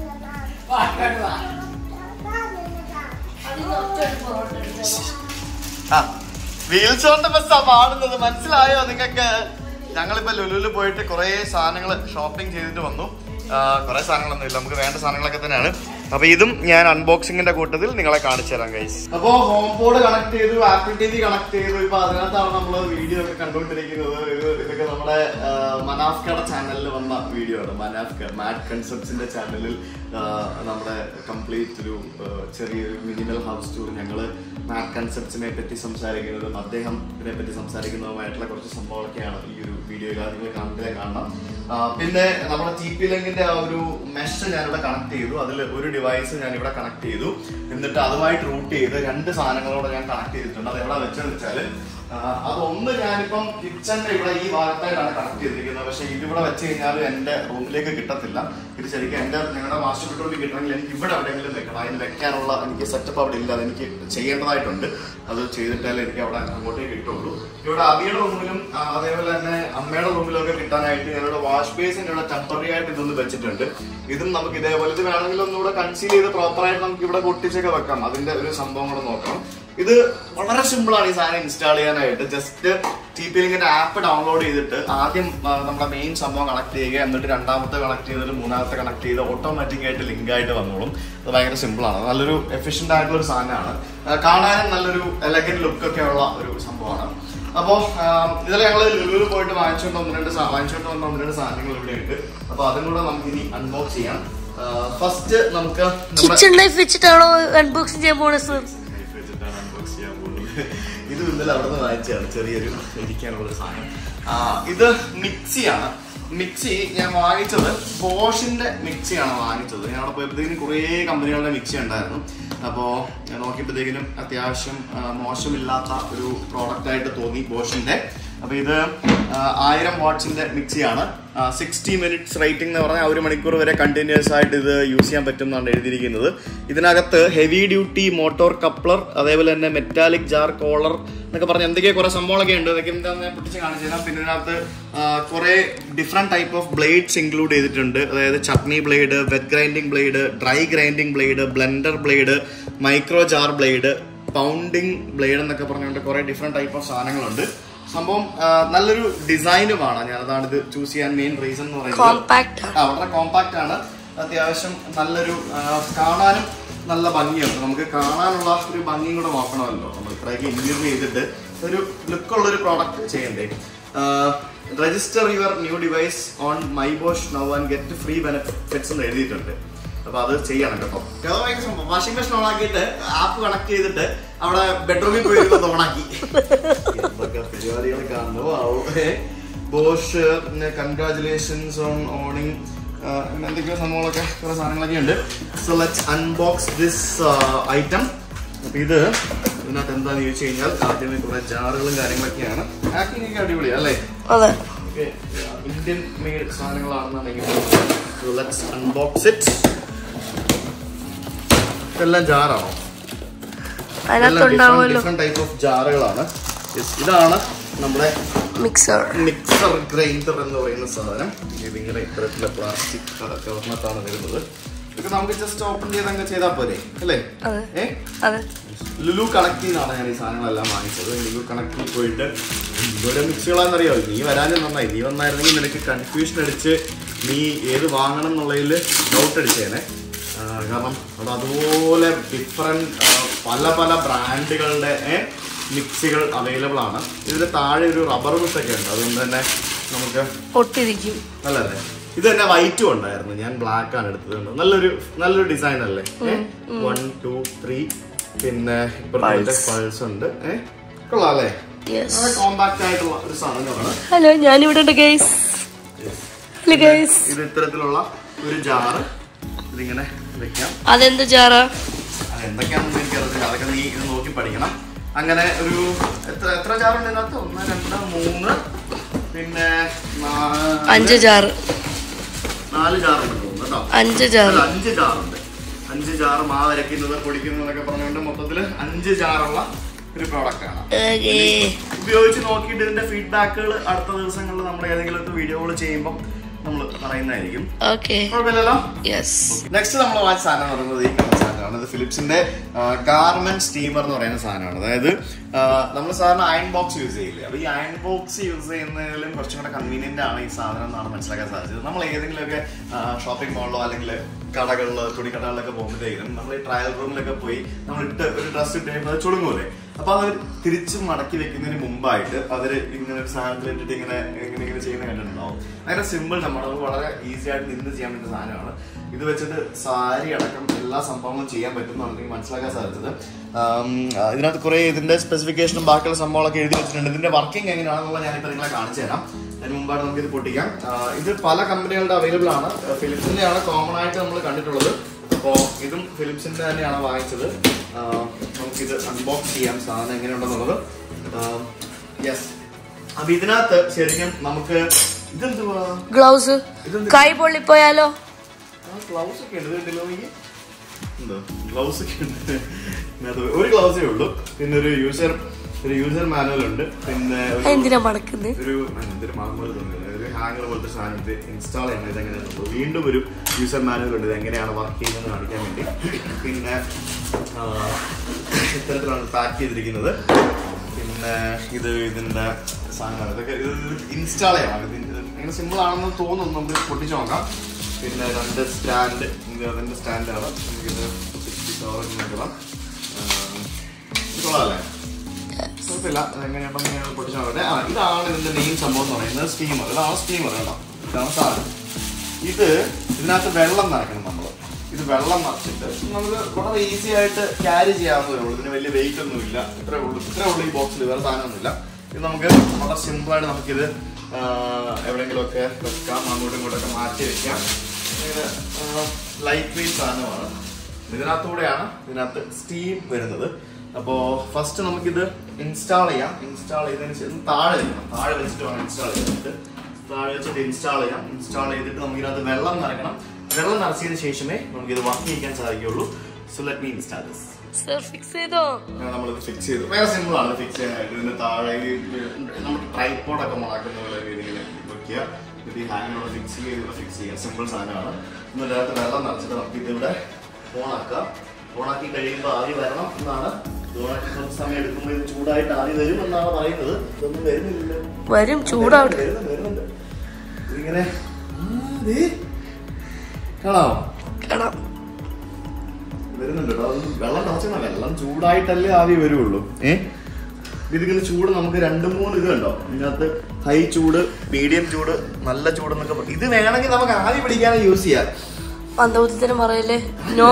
അതിന് ഒറ്റ ഒരു പൊറോട്ട എടുത്തോ. ആ വീൽ ചോറിന്റെ ബസ്സാ പാടുന്നത് മനസ്സിലായോ നിങ്ങക്ക് ഞങ്ങളിപ്പോ ലുലുവിൽ പോയിട്ട് കുറെ സാധനങ്ങൾ ഷോപ്പിംഗ് ചെയ്തിട്ട് വന്നു ആ, കുറെ സാധനങ്ങളൊന്നും ഇല്ല നമുക്ക് വേണ്ട സാധനങ്ങളൊക്കെ തന്നെയാണ് അപ്പൊ ഇതും ഞാൻ അൺബോക്സിംഗിന്റെ കൂട്ടത്തിൽ നിങ്ങളെ കാണിച്ചു തരാം ഗൈസ് അപ്പോ ഹോം ബോർഡ് കണക്ട് ചെയ്തു ആപ്പിൾ ടി വി കണക്ട് ചെയ്തു ഇപ്പൊ അതിനകത്താണ് നമ്മൾ വീഡിയോ ഒക്കെ കണ്ടുകൊണ്ടിരിക്കുന്നത് ഇത് ഇതൊക്കെ നമ്മുടെ ആ, മനാഫ്കയുടെ ചാനലിൽ വന്ന വീഡിയോ ആണ് മനാഫ്ക മാറ്റ് കൺസെപ്റ്റ്സിന്റെ ചാനലിൽ ആ, നമ്മുടെ കംപ്ലീറ്റ് ഒരു ആ, ചെറിയൊരു മിനിമൽ ഹൗസ് ടൂർ ഞങ്ങള് മാറ്റ് കൺസെപ്റ്റ്സിനെ പറ്റി സംസാരിക്കുന്നതും അദ്ദേഹത്തിനെ പറ്റി സംസാരിക്കുന്നതുമായിട്ടുള്ള കുറച്ച് സംഭവങ്ങളൊക്കെയാണ് ഈ ഒരു വീഡിയോയിൽ നിങ്ങൾ കണ്ടില്ലേ കാണണം ആ, പിന്നെ നമ്മുടെ ടി പി ലിങ്കിന്റെ ആ ഒരു മെഷ് ഞാനിവിടെ കണക്ട് ചെയ്തു അതിൽ ഒരു ഡിവൈസ് ഞാൻ ഇവിടെ കണക്ട് ചെയ്തു എന്നിട്ട് അതുമായിട്ട് റൂട്ട് ചെയ്ത് രണ്ട് സാധനങ്ങളോട് ഞാൻ കണക്ട് ചെയ്തിട്ടുണ്ട് അത് എവിടെ വെച്ചെന്ന് വെച്ചാല് ആ, അതൊന്ന് ഞാനിപ്പം കിച്ചന്റെ ഇവിടെ ഈ ഭാഗത്തായിട്ടാണ് കണക്ട് ചെയ്തിരിക്കുന്നത് പക്ഷെ ഇതിവിടെ വെച്ച് കഴിഞ്ഞാൽ എന്റെ റൂമിലേക്ക് കിട്ടത്തില്ല ഇത് ശരിക്കും എന്റെ ഞങ്ങളുടെ മാസ്റ്റർ ബെഡ്റൂമിൽ കിട്ടണമെങ്കിൽ എനിക്ക് ഇവിടെ എവിടെയെങ്കിലും വെക്കണം അതിന് വെക്കാനുള്ള എനിക്ക് സെറ്റപ്പ് അവിടെ ഇല്ല അതെനിക്ക് ചെയ്യേണ്ടതായിട്ടുണ്ട് അത് ചെയ്തിട്ടാലേ എനിക്ക് അവിടെ അങ്ങോട്ടേ കിട്ടുള്ളൂ ഇവിടെ അബിയുടെ റൂമിലും ആ, അതേപോലെ തന്നെ അമ്മയുടെ റൂമിലും ഒക്കെ കിട്ടാനായിട്ട് ഞങ്ങളുടെ വാഷ് ബേസിന്റെ ഇവിടെ ടെമ്പററി ആയിട്ട് ഇതൊന്ന് വെച്ചിട്ടുണ്ട് ഇതും നമുക്ക് ഇതേപോലെ ഇത് വേണമെങ്കിൽ ഒന്നുകൂടെ കൺസീൽ ചെയ്ത് പ്രോപ്പർ ആയിട്ട് നമുക്ക് ഇവിടെ പൊട്ടിച്ചൊക്കെ വെക്കാം അതിന്റെ ഒരു സംഭവം കൂടെ നോക്കണം ഇത് വളരെ സിമ്പിൾ ആണ് ഈ സാധനം ഇൻസ്റ്റാൾ ചെയ്യാനായിട്ട് ജസ്റ്റ് ടി പി ലിങ്കിന്റെ ആപ്പ് ഡൗൺലോഡ് ചെയ്തിട്ട് ആദ്യം ആ, നമ്മുടെ മെയിൻ സംഭവം കണക്ട് ചെയ്യുക എന്നിട്ട് രണ്ടാമത്തെ കണക്ട് ചെയ്തിട്ട് മൂന്നാമത്തെ കണക്ട് ചെയ്ത് ഓട്ടോമാറ്റിക് ആയിട്ട് ലിങ്ക് ആയിട്ട് വന്നോളും അത് ഭയങ്കര സിമ്പിൾ ആണ് നല്ലൊരു എഫിഷ്യന്റ് ആയിട്ടുള്ള ഒരു സാധനമാണ് ആ, കാണാനും നല്ലൊരു എലഗന്റ് ലുക്ക് ഒക്കെ ഉള്ള ഒരു സംഭവമാണ് അപ്പോൾ ഇതിൽ ഞങ്ങൾ ലുലുവിൽ പോയിട്ട് വാങ്ങിച്ചുകൊണ്ട് ഒന്ന് രണ്ട് സാ- വാങ്ങിച്ചുകൊണ്ട് വന്ന ഒന്ന് രണ്ട് സാധനങ്ങൾ ഇവിടെ ഉണ്ട് അപ്പൊ അതും കൂടെ നമുക്ക് ഇനി അൺബോക്സ് ചെയ്യാം ഫസ്റ്റ് നമുക്ക് നമ്മുടെ കിച്ചൺ ലൈഫ് വെച്ചിട്ടാണോ അൺബോക്സിംഗ് ചെയ്യാൻ പോണത് സർ knife വെച്ചിട്ടാണ് unbox ചെയ്യാൻ പോകുന്നത്. ഇത് ഇന്നലെ അവിടെ നിന്ന് വാങ്ങിച്ചതാണ് ചെറിയൊരു ഇരിക്കാനുള്ള ഒരു സാധനം ആ, ഇത് മിക്സിയാണ് മിക്സി ഞാൻ വാങ്ങിച്ചത് ബോഷിന്റെ മിക്സിയാണ് വാങ്ങിച്ചത് ഞാൻ അവിടെ പോയപ്പോഴത്തേക്കും കുറേ കമ്പനികളുടെ മിക്സി ഉണ്ടായിരുന്നു അപ്പോൾ ഞാൻ നോക്കിയപ്പോഴത്തേക്കിനും അത്യാവശ്യം ആ, മോശമില്ലാത്ത ഒരു പ്രോഡക്റ്റ് ആയിട്ട് തോന്നി ബോഷിന്റെ അപ്പൊ ഇത് ആ, ആയിരം വാട്ട്സിന്റെ മിക്സിയാണ് സിക്സ്റ്റി മിനിറ്റ്സ് റേറ്റിംഗ് എന്ന് പറഞ്ഞാൽ ഒരു മണിക്കൂർ വരെ കണ്ടിന്യൂസ് ആയിട്ട് ഇത് യൂസ് ചെയ്യാൻ പറ്റും എന്നാണ് എഴുതിയിരിക്കുന്നത് ഇതിനകത്ത് ഹെവി ഡ്യൂട്ടി മോട്ടോർ കപ്ലർ അതേപോലെ തന്നെ മെറ്റാലിക് ജാർ കോളർ എന്നൊക്കെ പറഞ്ഞ എന്തൊക്കെയോ കുറെ സംഭവങ്ങളൊക്കെ ഉണ്ട് അതൊക്കെ എന്താണെന്ന് ഞാൻ പൊട്ടിച്ച് കാണിച്ചു തരാം പിന്നെ ഇതിനകത്ത് കുറെ different type of blades include ചെയ്തിട്ടുണ്ട് അതായത് chutney blade wet grinding blade dry grinding blade blender blade micro jar blade pounding blade എന്നൊക്കെ പറഞ്ഞുകൊണ്ട് കുറെ ഡിഫറെന്റ് ടൈപ്പ് ഓഫ് സാധനങ്ങളുണ്ട് സംഭവം ആ, നല്ലൊരു ഡിസൈനുമാണ് ഞാൻ അതാണ് ഇത് ചൂസ് ചെയ്യാൻ മെയിൻ റീസൺ എന്ന് പറയുന്നത് കോമ്പാക്ട് ആണ് ആ, വളരെ കോമ്പാക്റ്റ് ആണ് അത്യാവശ്യം നല്ലൊരു ആ, കാണാനും നല്ല ഭംഗിയുണ്ട് നമുക്ക് കാണാനുള്ള ഒരു ഭംഗിയും കൂടെ നോക്കണമല്ലോ നമ്മൾ ഇത്രയൊക്കെ ഇന്റീരിയർ ചെയ്തിട്ട് ഒരു ലുക്കുള്ള ഒരു പ്രോഡക്റ്റ് ചെയ്യണ്ടേ register your new device on my Bosch now and get free benefits എന്ന് എഴുതിയിട്ടുണ്ട് അപ്പൊ അത് ചെയ്യണം കേട്ടോ അത് ഭയങ്കര സംഭവം വാഷിംഗ് മെഷീൻ ഓൺ ആക്കിയിട്ട് ആപ്പ് കണക്ട് ചെയ്തിട്ട് അവിടെ ബെഡ്റൂമിൽ പോയി ഇരുന്ന് ഓണാക്കി എന്തൊക്കെ പരിപാടികൾ കാണുന്നു ബോഷ് പിന്നെ കൺഗ്രാചുലേഷൻസ് ഓൺ ഓണിങ് എന്തൊക്കെയോ സംഭവങ്ങളൊക്കെ കുറെ സാധനങ്ങളൊക്കെ ഉണ്ട് so let's unbox this item അപ്പൊ ഇത് ഇതിനകത്ത് എന്താന്ന് ചോദിച്ചു കഴിഞ്ഞാൽ ആദ്യമേ കുറെ ജാറുകളും കാര്യങ്ങളൊക്കെയാണ് പാക്കിംഗ് ഒക്കെ അടിപൊളിയാണ് അല്ലേ അതെ ഇന്ത്യൻ മെയ്ഡ് സാധനങ്ങളാണെന്നുണ്ടെങ്കിൽ ലെറ്റ്സ് അൺബോക്സ് ഇറ്റ് ഇതെല്ലാം ജാറാണോ അതിനകത്തുണ്ടാവുമല്ലോ ഡിഫറെന്റ് ടൈപ്പ് ഓഫ് ജാറുകളാണ് Yes, ഇതാണ് നമ്മുടെ മിക്സർ മിക്സർ ഗ്രൈൻഡർ എന്ന് പറയുന്ന സാധനം ഇതിങ്ങനെ ഇത്തരത്തിലെ പ്ലാസ്റ്റിക് കവർണത്താണ് വരുന്നത് ഇതൊക്കെ നമുക്ക് ജസ്റ്റ് ഓപ്പൺ ചെയ്ത് അങ്ങ് ചെയ്താൽ പോരെ അല്ലേ അതെ. ഏ അതെ ലുലു കണക്ട് ചെയ്താണ് ഞാൻ ഈ സാധനങ്ങളെല്ലാം വാങ്ങിച്ചത് ലുലു കണക്റ്റിൽ പോയിട്ട് എന്തോരം മിക്സികളാണെന്നറിയോ നീ വരാനും നന്നായി നീ വന്നായിരുന്നെങ്കിൽ നിനക്ക് കൺഫ്യൂഷൻ അടിച്ച് നീ ഏത് വാങ്ങണം എന്നുള്ളതിൽ ഡൗട്ട് അടിച്ചേനെ ആ, കാരണം അവിടെ അതുപോലെ ഡിഫറെന്റ് പല പല ബ്രാൻഡുകളുടെ മിക്സികൾ അവൈലബിൾ ആണ് ഇതിന്റെ താഴെ ഒരു റബ്ബർ ഒക്കെ ഉണ്ട് അതുകൊണ്ട് തന്നെ നമുക്ക് ഒട്ടിരിക്കും നല്ലല്ലേ ഇത് തന്നെ വൈറ്റും ഉണ്ടായിരുന്നു ഞാൻ ബ്ലാക്ക് ആണ് എടുത്തത് നല്ലൊരു നല്ലൊരു ഡിസൈൻ അല്ലേ വൺ ടു ത്രീ പിന്നെ ഇപ്പുറത്തെ പൾസ് ഉണ്ട് ഏഹ് കൊള്ളാം അല്ലേ യെസ് കോമ്പാക്ട് ആയിട്ടുള്ള ഒരു സാധനമാണ് ഹലോ ഞാനിവിടെ ഉണ്ട് ഗൈസ് ഹലോ ഗൈസ് ഇത് ഇത്തരത്തിലുള്ള ഒരു ജാറ് ഇതിങ്ങനെ വെക്കാം അതെന്ത് ജാറാ അത് എന്തൊക്കെയാണെന്ന് എനിക്കറിയില്ല അതൊക്കെ നീ ഇത് നോക്കി പഠിക്കണം അങ്ങനെ ഒരു എത്ര എത്ര ജാറുണ്ട് ഇതിനകത്ത് ഒന്ന് രണ്ട് മൂന്ന് പിന്നെ നാ- അഞ്ച് ജാറ് നാല് ജാറുണ്ട് തോന്നുന്നു കേട്ടോ അഞ്ച് ജാറ് അല്ല, അഞ്ച് ജാറുണ്ട് അഞ്ച് ജാറ് മാവ് അരയ്ക്കുന്നത് പൊടിക്കുന്നതൊക്കെ പറഞ്ഞുകൊണ്ട് മൊത്തത്തില് അഞ്ച് ജാറുള്ള ഒരു പ്രോഡക്റ്റ് ആണ് ഓക്കേ. ഉപയോഗിച്ച് നോക്കിയിട്ട് ഇതിന്റെ ഫീഡ്ബാക്കുകൾ അടുത്ത ദിവസങ്ങളിൽ നമ്മൾ ഏതെങ്കിലും വീഡിയോകൾ ചെയ്യുമ്പോൾ നമ്മൾ പറയുന്നതായിരിക്കും ഓക്കെ കുഴപ്പമില്ലല്ലോ യെസ് നെക്സ്റ്റ് നമ്മൾ വാങ്ങിച്ച സാധനം എന്ന് പറയുന്നത് ഈ കാണുന്ന സാധനമാണ് ഇത് ഫിലിപ്സിന്റെ ഗാർമെന്റ് സ്റ്റീമർ എന്ന് പറയുന്ന സാധനമാണ് അതായത് നമ്മൾ സാധാരണ അയൺ ബോക്സ് യൂസ് ചെയ്യില്ലേ അപ്പൊ ഈ അയൺ ബോക്സ് യൂസ് ചെയ്യുന്നതിലും കുറച്ചും കൂടെ കൺവീനിയന്റ് ആണ് ഈ സാധനം എന്നാണ് മനസ്സിലാക്കാൻ സാധിച്ചത് നമ്മൾ ഏതെങ്കിലുമൊക്കെ ഷോപ്പിംഗ് മാളിലോ അല്ലെങ്കിൽ കടകളിലോ തുണിക്കടകളിലൊക്കെ പോകുമ്പോഴത്തേക്കും നമ്മൾ ഈ ട്രയൽ റൂമിലൊക്കെ പോയി നമ്മൾ ഇട്ട് ഒരു ഡ്രസ്സ് ഇട്ട് കഴിയുമ്പോൾ അത് ചുളുങ്ങൂലേ അപ്പൊ അത് തിരിച്ച് മടക്കി വെക്കുന്നതിന് മുമ്പായിട്ട് അവര് ഇങ്ങനെ ഒരു സാധനത്തിൽ ഇട്ടിട്ട് ഇങ്ങനെ ഇങ്ങനെ ഇങ്ങനെ ചെയ്യുന്ന കണ്ടിട്ടുണ്ടാവും അങ്ങനെ സിമ്പിൾ നമ്മുടെ വളരെ ഈസി ആയിട്ട് നിന്ന് ചെയ്യാൻ പറ്റുന്ന സാധനമാണ് ഇത് വെച്ചിട്ട് സാരി അടക്കം എല്ലാ സംഭവങ്ങളും ചെയ്യാൻ പറ്റും എന്നാണ് എനിക്ക് മനസ്സിലാക്കാൻ സാധിച്ചത് ആം, ആ, ഇതിനകത്ത് കുറെ ഇതിന്റെ സ്പെസിഫിക്കേഷനും ബാക്കിയുള്ള സംഭവങ്ങളൊക്കെ എഴുതി വെച്ചിട്ടുണ്ട് ഇതിന്റെ വർക്കിംഗ് എങ്ങനെയാണെന്നുള്ള ഞാനിപ്പോൾ നിങ്ങളെ കാണിച്ചു തരാം അതിന് മുമ്പായിട്ട് നമുക്ക് ഇത് പൊട്ടിക്കാം ആ, ഇത് പല കമ്പനികളുടെ അവൈലബിൾ ആണ് ഫിലിപ്സിന്റെ ആണ് കോമൺ ആയിട്ട് നമ്മൾ കണ്ടിട്ടുള്ളത് അപ്പോൾ ഇതും ഫിലിപ്സിന്റെ തന്നെയാണ് വാങ്ങിച്ചത് ആ, നമുക്കിത് അൺബോക്സ് ചെയ്യാം സാധനം എങ്ങനെയുണ്ടെന്നുള്ളത് യെസ് അപ്പൊ ഇതിനകത്ത് ശരിക്കും നമുക്ക് ഇതെന്തുവാ ഗ്ലൗസ് കൈ പൊള്ളിപ്പോയാലോ ഗ്ലൗസ് ഒക്കെ ഉണ്ട് ഇതിലുണ്ടല്ലോ എനിക്ക് എന്തോ ഗ്ലൗസ് ഒക്കെ ഉണ്ട് ഇതിനകത്ത് ഒരു ഗ്ലൗസേ ഉള്ളൂ പിന്നെ ഒരു യൂസർ ഒരു യൂസർ മാനുവൽ ഉണ്ട് പിന്നെ ഒരു എന്തിനാ മടക്കുന്നത് ഒരു എന്തൊരു മാങ്ങ പോലെ തോന്നുന്നത് ഒരു ഹാങ്ങർ പോലത്തെ സാധനം ഇത് ഇൻസ്റ്റാൾ ചെയ്യണം ഇതെങ്ങനെയാണെന്നുള്ളത് വീണ്ടും ഒരു യൂസർ മാനുവൽ ഉണ്ട് ഇത് എങ്ങനെയാണ് വർക്ക് ചെയ്യുന്നത് കാണിക്കാൻ വേണ്ടി പിന്നെ ആ, ഇത്തരത്തിലാണ് പാക്ക് ചെയ്തിരിക്കുന്നത് പിന്നെ ഇത് ഇതിന്റെ സാധനമാണ് ഇതൊക്കെ ഇത് ഇൻസ്റ്റാൾ ചെയ്യണം ഇത് ഇങ്ങനെ സിമ്പിൾ ആണെന്ന് തോന്നുന്നു നമുക്ക് പൊട്ടിച്ച് നോക്കാം പിന്നെ രണ്ട് സ്റ്റാൻഡ് ഇത് അതിന്റെ സ്റ്റാൻഡാണ് നമുക്കിത് കവറിൽ നോക്കണം ഇത് കൊള്ളാമല്ലേ കുഴപ്പമില്ല എങ്ങനെയാണെന്ന് ഞാൻ പൊട്ടിച്ച് നോക്കട്ടെ ആ ഇതാണ് ഇതിന്റെ മെയിൻ സംഭവം എന്ന് പറയുന്നത് സ്റ്റീമർ ഇതാണ് സ്റ്റീമർ കേട്ടോ ഇതാണ് സാധനം ഇത് ഇതിനകത്ത് വെള്ളം നിറയ്ക്കണം നമ്മൾ ഇത് വെള്ളം നിറച്ചിട്ട് നമുക്ക് വളരെ ഈസി ആയിട്ട് ക്യാരി ചെയ്യാവുന്നതേ ഉള്ളൂ ഇതിന് വലിയ വെയിറ്റ് ഒന്നും ഇല്ല ഇത്രേ ഉള്ളൂ ഇത്രേ ഉള്ളൂ ഈ ബോക്സിൽ വേറെ സാധനമൊന്നുമില്ല ഇത് നമുക്ക് വളരെ സിമ്പിളായിട്ട് നമുക്കിത് ആ, എവിടെയെങ്കിലുമൊക്കെ വെക്കാം അങ്ങോട്ടും ഇങ്ങോട്ടൊക്കെ മാറ്റി വെക്കാം ലൈറ്റ് വെയിറ്റ് സാധനമാണ് ഇതിനകത്തൂടെയാണ് ഇതിനകത്ത് സ്റ്റീം വരുന്നത് അപ്പോൾ ഫസ്റ്റ് നമുക്കിത് ഇൻസ്റ്റാൾ ചെയ്യാം ഇൻസ്റ്റാൾ ചെയ്തതിന് ശേഷം താഴെ വെക്കണം താഴെ വെച്ചിട്ട് വേണം ഇൻസ്റ്റാൾ ചെയ്തിട്ട് താഴെ വെച്ചിട്ട് ഇൻസ്റ്റാൾ ചെയ്യാം ഇൻസ്റ്റാൾ ചെയ്തിട്ട് നമുക്ക് ഇതിനകത്ത് വെള്ളം നിറയ്ക്കണം വെള്ളം നിറച്ചതിന് ശേഷമേ നമുക്കിത് വർക്ക് ചെയ്യിക്കാൻ സാധിക്കുള്ളൂ so let me install this sir fix ചെയ്തോ നമ്മളിത് ഫിക്സ് ചെയ്തു വേറെ സിമ്പിൾ ആണ് ഫിക്സ് ചെയ്യാനായിട്ട് ഇതിന് താഴെ ഈ നമുക്ക് ട്രൈപ്പോഡൊക്കെ മുളക്കുന്ന പോലെ ഇതിങ്ങനെ വെക്കുക ഇത് ഈ ഹാങ്ങിലൂടെ ഫിക്സ് ചെയ്ത് ഫിക്സ് ചെയ്യുക സിമ്പിൾ സാധനമാണ് എന്നിട്ട് അതിനകത്ത് വെള്ളം നിറച്ചിട്ട് നമുക്ക് ഇതിവിടെ ഓണാക്കാം ഓണാക്കി കഴിയുമ്പോൾ ആവി വരണം എന്നാണ് ഇത് ഓണാക്കി കുറച്ച് സമയം എടുക്കുമ്പോൾ ഇത് ചൂടായിട്ട് ആവി വരും എന്നാണ് പറയുന്നത് ഇതൊന്നും വരുന്നില്ലല്ലോ വരും ചൂടാവട്ടെ വരുന്നുണ്ട്, വരുന്നുണ്ട്. ഇതിങ്ങനെ ആ, ദേ. കാണാമോ കാണാം വരുന്നുണ്ട് കേട്ടോ അതൊന്നും വെള്ളം തിളച്ചാൽ വെള്ളം ചൂടായിട്ടല്ലേ ആവി വരുള്ളൂ ഏ ഇതിങ്ങനെ ചൂട് നമുക്ക് രണ്ട് മൂന്ന് ഇത് കണ്ടോ ഇതിനകത്ത് ഹൈ ചൂട് മീഡിയം ചൂട് നല്ല ചൂട് എന്നൊക്കെ പറ- ഇത് വേണമെങ്കിൽ നമുക്ക് ആവി പിടിക്കാതെ യൂസ് ചെയ്യാം മന്ദബുദ്ധത്തിന് പറയല്ലേ നോ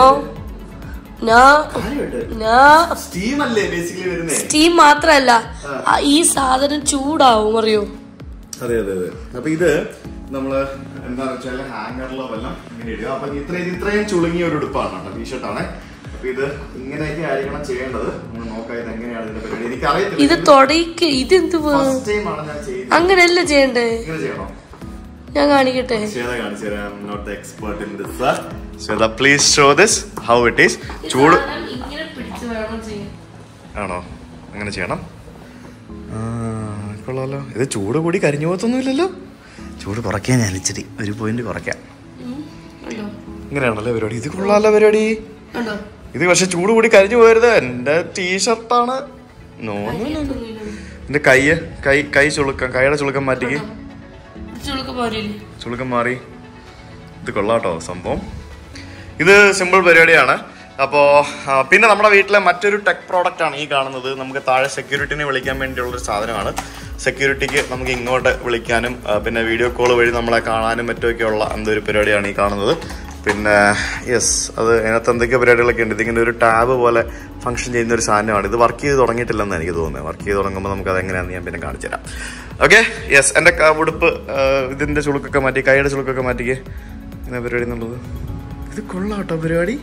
നാ കാര്യമായിട്ട് നാ സ്റ്റീം അല്ലേ ബേസിക്കലി വരുന്നേ സ്റ്റീം മാത്രല്ല ആ, ഈ സാധനം ചൂടാവും അറിയോ അതെ അതെ അതെ അപ്പൊ ഇത് നമ്മള് എന്താന്ന് വെച്ചാൽ ഹാങ്ങറിലോ വല്ലതും ഇങ്ങനെ ഇടുക അപ്പൊ ഇത്ര ഇത് ഇത്രയും ചുളുങ്ങിയ ഒരു ഉടുപ്പാണ് കേട്ടോ ടീഷർട്ടാണ് അപ്പൊ ഇത് ഇങ്ങനെയൊക്കെ ആയിരിക്കണം ചെയ്യേണ്ടത് നമ്മൾ നോക്കാം ഇത് എങ്ങനെയാണ് ഇതിന്റെ പരിപാടി എനിക്ക് ഇത് അറിയത്തില്ല തുടയ്ക്ക് ഇതെന്ത് ഫസ്റ്റ് ടൈം ആണ് ഞാൻ ചെയ്യുന്നത് അങ്ങനെയല്ല ചെയ്യണ്ടേ ഇങ്ങനെ ചെയ്യണോ ഞാൻ കാണിക്കട്ടെ ശ്വേത കാണിച്ചു തരാം not the expert in this Shweta please show this how it is ചൂട് ഇങ്ങനെ പിടിച്ച് വേണം ചെയ്യാൻ ആണോ അങ്ങനെ ചെയ്യണം ആ, കൊള്ളാലോ ഇത് ചൂട് കൂടി കരിഞ്ഞു പോകത്തൊന്നുമില്ലല്ലോ ചൂട് കുറയ്ക്കാൻ ഞാൻ ഇച്ചിരി ഒരു പോയിന്റ് കുറയ്ക്കാം കണ്ടോ ഇങ്ങനെയാണല്ലേ പരിപാടി ഇത് കൊള്ളാലോ പരിപാടി കണ്ടോ ഇത് പക്ഷെ ചൂട് കൂടി കരിഞ്ഞു പോയരുത് എന്റെ ടീഷർട്ടാണ് നോ എന്റെ കൈ കൈ കൈ ചുളുക്കം കൈയുടെ ചുളുക്കം മാറ്റിക്ക് ചുളുക്ക് പോരില്ലേ ചുളുക്കം മാറി ഇത് കൊള്ളാട്ടോ സംഭവം ഇത് സിമ്പിൾ പരിപാടിയാണ് അപ്പോൾ പിന്നെ നമ്മുടെ വീട്ടിലെ മറ്റൊരു ടെക് പ്രോഡക്റ്റ് ആണ് ഈ കാണുന്നത് നമുക്ക് താഴെ സെക്യൂരിറ്റിനെ വിളിക്കാൻ വേണ്ടിയുള്ള ഒരു സാധനമാണ് സെക്യൂരിറ്റിക്ക് നമുക്ക് ഇങ്ങോട്ട് വിളിക്കാനും ആ, പിന്നെ വീഡിയോ കോൾ വഴി നമ്മളെ കാണാനും മറ്റുമൊക്കെയുള്ള എന്തൊരു പരിപാടിയാണ് ഈ കാണുന്നത് പിന്നെ യെസ് അത് അതിനകത്ത് എന്തൊക്കെ പരിപാടികളൊക്കെ ഉണ്ട് ഇതിങ്ങനെ ഒരു ടാബ് പോലെ ഫംഗ്ഷൻ ചെയ്യുന്ന ഒരു സാധനമാണ് ഇത് വർക്ക് ചെയ്ത് തുടങ്ങിയിട്ടില്ലെന്ന് എനിക്ക് തോന്നുന്നത് വർക്ക് ചെയ്ത് തുടങ്ങുമ്പോൾ നമുക്ക് അത് എങ്ങനെയാണെന്ന് ഞാൻ പിന്നെ കാണിച്ചു തരാം ഓക്കെ യെസ് എൻ്റെ ക- ഉടുപ്പ് ആ, ഇതിൻ്റെ ചുളുക്കൊക്കെ മാറ്റി കൈയുടെ ചുളുക്കൊക്കെ മാറ്റിക്കേ എന്നാ പരിപാടി എന്നുള്ളത് ഇത് കൊള്ളാട്ടോ പരിപാടി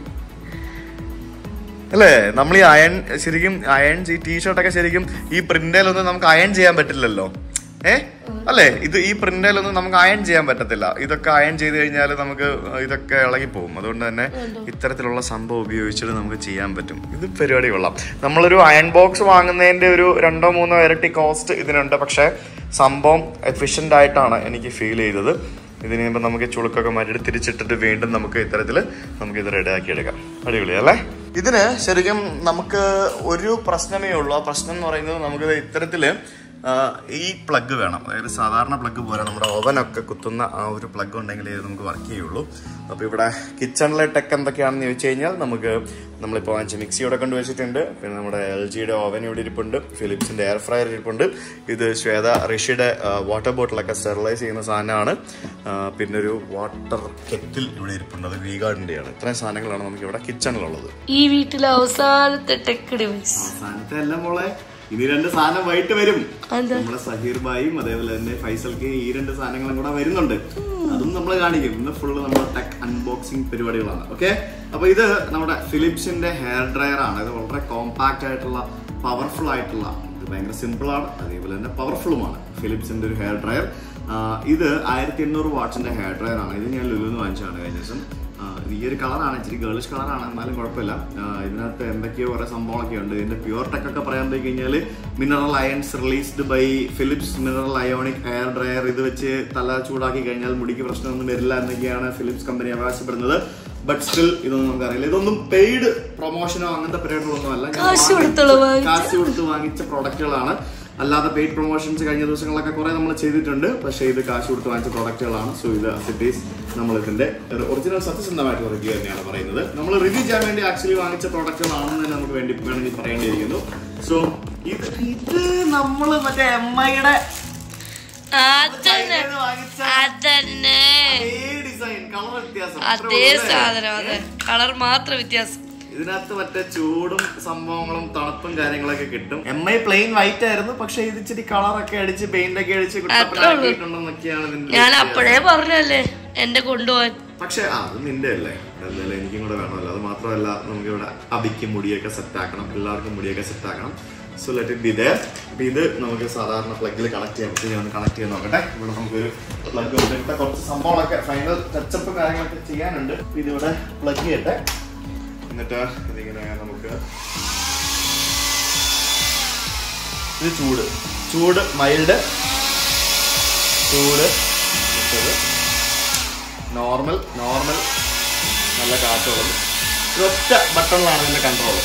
അല്ലേ നമ്മൾ ഈ അയൺ ശരിക്കും അയൺ ഈ ടീഷർട്ടൊക്കെ ശരിക്കും ഈ പ്രിന്റിലൊന്നും നമുക്ക് അയൺ ചെയ്യാൻ പറ്റില്ലല്ലോ ഏ അല്ലേ ഇത് ഈ പ്രിന്റിലൊന്നും നമുക്ക് അയൺ ചെയ്യാൻ പറ്റത്തില്ല ഇതൊക്കെ അയൺ ചെയ്ത് കഴിഞ്ഞാൽ നമുക്ക് ഇതൊക്കെ ഇളകി പോകും അതുകൊണ്ട് തന്നെ ഇത്തരത്തിലുള്ള സംഭവം ഉപയോഗിച്ചിട്ട് നമുക്ക് ചെയ്യാൻ പറ്റും ഇത് പരിപാടി കൊള്ളാം നമ്മളൊരു അയൺ ബോക്സ് വാങ്ങുന്നതിന്റെ ഒരു രണ്ടോ മൂന്നോ ഇരട്ടി കോസ്റ്റ് ഇതിനുണ്ട് പക്ഷേ സംഭവം എഫിഷ്യൻ്റ് ആയിട്ടാണ് എനിക്ക് ഫീൽ ചെയ്തത് ഇതിന് ഇപ്പം നമുക്ക് ചുളുക്കൊക്കെ മാറ്റിയിട്ട് തിരിച്ചിട്ടിട്ട് വീണ്ടും നമുക്ക് ഇത്തരത്തിൽ നമുക്ക് ഇത് റെഡി ആക്കി എടുക്കാം അടിപൊളി അല്ലേ ഇതിന് ശരിക്കും നമുക്ക് ഒരു പ്രശ്നമേ ഉള്ളൂ ആ പ്രശ്നം എന്ന് പറയുന്നത് നമുക്ക് ഇത്തരത്തില് ആ, ഈ പ്ലഗ് വേണം അതായത് സാധാരണ പ്ലഗ് പോലെ നമ്മുടെ ഓവനൊക്കെ കുത്തുന്ന ആ ഒരു പ്ലഗ് ഉണ്ടെങ്കിലേ ഇത് നമുക്ക് വർക്ക് ചെയ്യുള്ളൂ അപ്പോൾ ഇവിടെ കിച്ചണിലെ ടെക് എന്തൊക്കെയാണെന്ന് ചോദിച്ചു കഴിഞ്ഞാൽ നമുക്ക് നമ്മളിപ്പോൾ വാങ്ങിച്ച മിക്സി ഇവിടെ കൊണ്ടുവച്ചിട്ടുണ്ട് പിന്നെ നമ്മുടെ എൽ ജിയുടെ ഓവൻ ഇവിടെ ഇരിപ്പുണ്ട് ഫിലിപ്സിന്റെ എയർ ഫ്രയർ ഇരിപ്പുണ്ട് ഇത് ശ്വേത ഋഷിയുടെ വാട്ടർ ബോട്ടിലൊക്കെ സ്റ്റെറിലൈസ് ചെയ്യുന്ന സാധനമാണ് ആ, പിന്നെ ഒരു വാട്ടർ കെറ്റിൽ ഇവിടെ ഇരിപ്പുണ്ട് അത് വീഗാർഡിന്റെയാണ് ഇത്രയും സാധനങ്ങളാണ് നമുക്ക് ഇവിടെ കിച്ചണിലുള്ളത് ഈ വീട്ടിലെ അവസാനത്തെ ടെക് ഡിവൈസ് അവസാനത്തെ അല്ല മോളെ ഇനി രണ്ട് സാധനം വൈകിട്ട് വരും എന്താ നമ്മുടെ സഹീർ ബായും അതേപോലെ തന്നെ ഫൈസൽക്ക് ഈ രണ്ട് സാധനങ്ങളും കൂടെ വരുന്നുണ്ട് അതും നമ്മൾ കാണിക്കും ഇന്ന് ഫുള്ള് നമ്മുടെ ടെക് അൺബോക്സിംഗ് പരിപാടികളാണ് ഓക്കെ അപ്പൊ ഇത് നമ്മുടെ ഫിലിപ്സിന്റെ ഹെയർ ഡ്രയർ ആണ് ഇത് വളരെ കോമ്പാക്ട് ആയിട്ടുള്ള പവർഫുൾ ആയിട്ടുള്ള ഇത് ഭയങ്കര സിമ്പിൾ ആണ് അതേപോലെ തന്നെ പവർഫുള്ളുമാണ് ഫിലിപ്സിന്റെ ഒരു ഹെയർ ഡ്രയർ ഇത് ആയിരത്തി എണ്ണൂറ് വാട്ട്സിന്റെ ഹെയർ ഡ്രയർ ആണ് ഇത് ഞാൻ ലുലുന്ന് വാങ്ങിച്ചതാണ് കഴിഞ്ഞ ദിവസം ആ, ഈ ഒരു കളറാണ് ഇച്ചിരി ഗേളിഷ് കളറാണ് എന്നാലും കുഴപ്പമില്ല ആ, ഇതിനകത്ത് എന്തൊക്കെയോ കുറെ സംഭവങ്ങളൊക്കെ ഉണ്ട് ഇതിന്റെ പ്യുവർ ടെക് ഒക്കെ പറയാൻ പോയി കഴിഞ്ഞാൽ mineral ions released by Philips mineral ionic hair dryer ഇത് വെച്ച് തല ചൂടാക്കി കഴിഞ്ഞാൽ മുടിക്ക് പ്രശ്നമൊന്നും വരില്ല എന്നൊക്കെയാണ് ഫിലിപ്സ് കമ്പനി അവകാശപ്പെടുന്നത് ബട്ട് സ്റ്റിൽ ഇതൊന്നും നമുക്കറിയില്ല ഇതൊന്നും പെയ്ഡ് പ്രൊമോഷനോ അങ്ങനത്തെ പരിപാടികളൊന്നും അല്ല ഞാൻ കാശ് വാങ്ങി- കൊടുത്തുള്ള വാങ്ങിച്ച- കാശ് കൊടുത്ത് വാങ്ങിച്ച പ്രോഡക്റ്റുകളാണ് അല്ലാതെ പെയ്ഡ് പ്രൊമോഷൻസ് കഴിഞ്ഞ ദിവസങ്ങളൊക്കെ കുറെ നമ്മൾ ചെയ്തിട്ടുണ്ട് പക്ഷേ ഇത് കാശ് കൊടുത്ത് വാങ്ങിച്ച പ്രോഡക്റ്റുകളാണ് സോ ഇത് സിറ്റീസ് നമ്മൾ ഇതിന്റെ ഒറിജിനൽ സത്യസന്ധമായിട്ടുള്ള റിവ്യൂ തന്നെയാണ് പറയുന്നത് നമ്മൾ റിവ്യൂ ചെയ്യാൻ വേണ്ടി ആക്ച്വലി വാങ്ങിച്ച പ്രോഡക്റ്റുകളാണെന്ന് തന്നെ നമുക്ക് വേണ്ടി വേണമെങ്കിൽ പറയേണ്ടിയിരിക്കുന്നു സോ ഇത് ഇത് നമ്മൾ മറ്റേ എം ഐയുടെ അതന്നെ അതന്നെ ഡിസൈൻ കളർ വ്യത്യാസം അതേ സാധനം അതെ കളർ മാത്രം വ്യത്യാസം ഇതിനകത്ത് മറ്റേ ചൂടും സംഭവങ്ങളും തണുപ്പും കാര്യങ്ങളൊക്കെ കിട്ടും എം ഐ പ്ലെയിൻ വൈറ്റ് ആയിരുന്നു പക്ഷെ ഇത് ഇച്ചിരി കളറൊക്കെ അടിച്ച് പെയിന്റ് ഒക്കെ അടിച്ച് കുട്ടപ്പനാക്കിയിട്ടുണ്ടെന്നൊക്കെയാണ് ഇതിന്റെ ഞാൻ വ്യത്യാസം. അപ്പോഴേ പറഞ്ഞല്ലേ എന്റെ കൊണ്ടുപോവാൻ പക്ഷെ ആ അത് നിന്റെ അല്ലേ എന്തായാലും എനിക്കും കൂടെ വേണമല്ലോ അത് മാത്രമല്ല നമുക്ക് ഇവിടെ അബിക്ക് മുടിയൊക്കെ സെറ്റ് ആക്കണം എല്ലാവർക്കും മുടിയൊക്കെ സെറ്റ് ആക്കണം so let it be there അപ്പൊ ഇത് നമുക്ക് സാധാരണ പ്ലഗിൽ കണക്ട് ചെയ്യാൻ പറ്റും ഞാൻ ഒന്ന് കണക്ട് ചെയ്ത് നോക്കട്ടെ ഇവിടെ നമുക്കൊരു പ്ലഗ് ഉണ്ട് ഇവിടെ കുറച്ച് സംഭവങ്ങളൊക്കെ ഫൈനൽ ടച്ചപ്പ് കാര്യങ്ങളൊക്കെ ചെയ്യാനുണ്ട് അപ്പൊ ഇതിവിടെ പ്ലഗ് ചെയ്യട്ടെ എന്നിട്ട് ഇതിങ്ങനെ നമുക്ക് ഇത് ചൂട് ചൂട് മൈൽഡ് ചൂട് മറ്റേത് നോർമൽ നോർമൽ നല്ല കാറ്റുള്ളത് ഒറ്റ ബട്ടണിലാണ് ഇതിന്റെ കൺട്രോൾ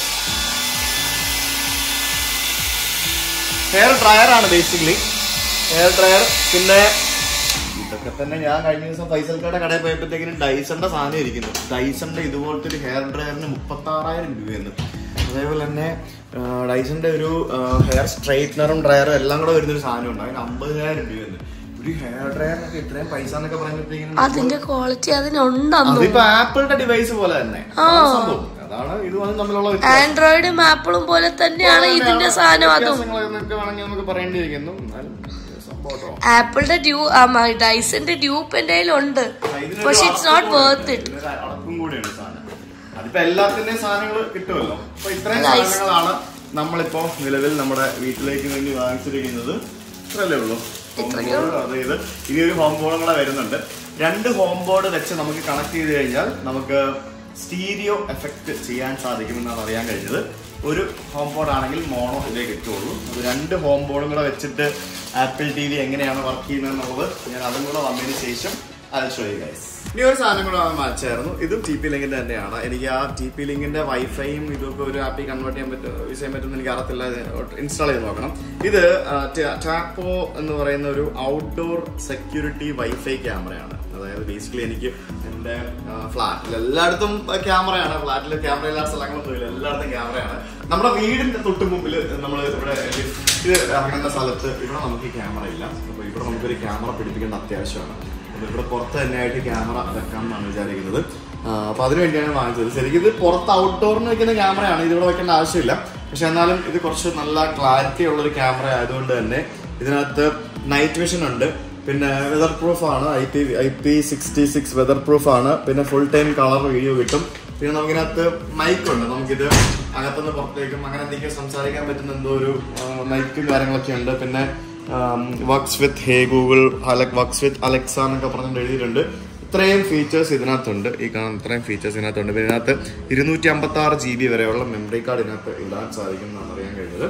ഹെയർ ഡ്രയർ ആണ് ബേസിക്കലി ഹെയർ ഡ്രയർ പിന്നെ ഇതൊക്കെ തന്നെ ഞാൻ കഴിഞ്ഞ ദിവസം ഫൈസൽക്കയുടെ കടയിൽ പോയപ്പോഴത്തേക്കിനും ഡൈസന്റെ സാധനം ഇരിക്കുന്നു ഡൈസന്റെ ഇതുപോലത്തെ ഒരു ഹെയർ ഡ്രയറിന് മുപ്പത്തി ആറായിരം രൂപയെന്ന് അതേപോലെ തന്നെ ആ, ഡൈസന്റെ ഒരു ഹെയർ സ്ട്രൈറ്റ്നറും ഡ്രയറും എല്ലാം കൂടെ വരുന്ന ഒരു സാധനം ഉണ്ട് അതിന് അമ്പതിനായിരം രൂപയെന്ന് ഒരു ഹെയർ ഡ്രയറിനൊക്കെ ഇത്രയും പൈസ എന്നൊക്കെ പറയുമ്പോഴത്തേക്കിനും അതിന്റെ ക്വാളിറ്റി അതിനുണ്ടെന്നു അതിപ്പോ ആപ്പിളിന്റെ ഡിവൈസ് പോലെ തന്നെ അതാണ് സംഭവം. അതാണ് ഇതും തമ്മിലുള്ള വ്യത്യാസം. ആൻഡ്രോയിഡും ആപ്പിളും പോലെ തന്നെയാണ് ഇതിന്റെ സാധനം അതും വ്യത്യാസങ്ങളെന്നൊക്കെ വേണമെങ്കിൽ നമുക്ക് പറയേണ്ടിയിരിക്കുന്നു എന്നാലും സംഭവം കേട്ടോ. ആപ്പിളിന്റെ ഡ്യൂ ഡൈസന്റെ ഡ്യൂപ്പ് എന്റെ കയ്യിലുണ്ട് ഇതിനൊരു പക്ഷെ ഇറ്റ്സ് നോട്ട് അടപ്പും വർത്ത് കൂടിയുണ്ട്. ഇറ്റ് ഇതിനൊരു അടപ്പും കൂടിയുണ്ട് സാധനം അതിപ്പോ എല്ലാത്തിന്റെയും സാധനങ്ങൾ കിട്ടുമല്ലോ അപ്പൊ ഇത്രയും Nice. സാധനങ്ങളാണ് നമ്മളിപ്പോ നിലവിൽ നമ്മുടെ വീട്ടിലേക്ക് വേണ്ടി വാങ്ങിച്ചിരിക്കുന്നത് ഇത്രയല്ലേ ഉള്ളൂ ഹോം ഇത്രയേ ബോർഡ് അതായത് ഇനി ഒരു ഹോം ബോർഡും കൂടെ വരുന്നുണ്ട് രണ്ട് ഹോം ബോർഡ് വെച്ച് നമുക്ക് കണക്ട് ചെയ്ത് കഴിഞ്ഞാൽ നമുക്ക് സ്റ്റീരിയോ എഫക്ട് ചെയ്യാൻ സാധിക്കുമെന്നാണ് അറിയാൻ കഴിഞ്ഞത് ഒരു ഹോം ബോർഡ് ആണെങ്കിൽ മോണോ ഇതേ കിട്ടുള്ളൂ അത് രണ്ട് ഹോം ബോർഡും കൂടെ വെച്ചിട്ട് ആപ്പിൾ ടി വി എങ്ങനെയാണ് വർക്ക് ചെയ്യുന്നത് എന്നുള്ളത് ഞാൻ അതും കൂടെ വന്നതിന് ശേഷം അത് ഷോ ഗൈസ് ഇനി ഒരു സാധനം കൂടെ വാങ്ങിച്ചായിരുന്നു ഇതും ടി പി ലിങ്കിന്റെ തന്നെയാണ് എനിക്ക് ആ ടി പി ലിങ്കിന്റെ വൈഫൈയും ഇതൊക്കെ ഒരു ആപ്പിൽ കൺവേർട്ട് ചെയ്യാൻ പറ്റും യൂസ് ചെയ്യാൻ പറ്റുമെന്ന് എനിക്ക് അറിയത്തില്ല ഇൻസ്റ്റാൾ ചെയ്ത് നോക്കണം ഇത് ടാപ്പോ എന്ന് പറയുന്ന ഒരു ഔട്ട്ഡോർ സെക്യൂരിറ്റി വൈഫൈ ക്യാമറയാണ് അതായത് ബേസിക്കലി എനിക്ക് എന്റെ ഫ്ലാറ്റിൽ എല്ലായിടത്തും ക്യാമറയാണ് ഫ്ലാറ്റിൽ ക്യാമറ ഇല്ലാത്ത സ്ഥലങ്ങളൊന്നും ഇല്ല എല്ലായിടത്തും ക്യാമറയാണ് നമ്മുടെ വീടിന്റെ തൊട്ട് മുമ്പിൽ നമ്മൾ ഇവിടെ ഇത് ഇറങ്ങുന്ന സ്ഥലത്ത് ഇവിടെ നമുക്ക് ക്യാമറ ഇല്ല അപ്പൊ ഇവിടെ നമുക്കൊരു ക്യാമറ പിടിപ്പിക്കേണ്ട അത്യാവശ്യമാണ് അപ്പൊ ഇവിടെ പുറത്ത് തന്നെയായിട്ട് ക്യാമറ വെക്കാം എന്നാണ് വിചാരിക്കുന്നത് ആ, അപ്പൊ അതിനു വേണ്ടിയാണ് വാങ്ങിച്ചത് ശരിക്കും ഇത് പുറത്ത് ഔട്ട്ഡോറിന് വെക്കുന്ന ക്യാമറയാണ് ഇത് ഇവിടെ വെക്കേണ്ട ആവശ്യമില്ല പക്ഷെ എന്നാലും ഇത് കുറച്ച് നല്ല ക്ലാരിറ്റി ഉള്ള ഒരു ക്യാമറ ആയതുകൊണ്ട് തന്നെ ഇതിനകത്ത് നൈറ്റ് വിഷൻ ഉണ്ട് പിന്നെ വെതർ പ്രൂഫ് ആണ് I P I P sixty six weather proof ആണ് പിന്നെ ഫുൾ ടൈം കളർ വീഡിയോ കിട്ടും പിന്നെ നമുക്കിനകത്ത് മൈക്ക് ഉണ്ട് നമുക്കിത് അകത്തുനിന്ന് പുറത്തേക്കും അങ്ങനെ എന്തെങ്കിലും സംസാരിക്കാൻ പറ്റുന്ന എന്തോ ഒരു മൈക്കും കാര്യങ്ങളൊക്കെ ഉണ്ട് പിന്നെ works with hey Google works with Alexa എന്നൊക്കെ പറഞ്ഞിട്ട് എഴുതിയിട്ടുണ്ട് ഇത്രയും ഫീച്ചേഴ്സ് ഇതിനകത്തുണ്ട് ഈ കാണുന്ന ഇത്രയും ഫീച്ചേഴ്സ് ഇതിനകത്തുണ്ട് പിന്നെ ഇതിനകത്ത് ഇരുന്നൂറ്റി അമ്പത്തി ആറ് ജി ബി വരെയുള്ള മെമ്മറി കാർഡ് ഇതിനകത്ത് ഇടാൻ സാധിക്കും എന്നാണ് അറിയാൻ കഴിഞ്ഞത്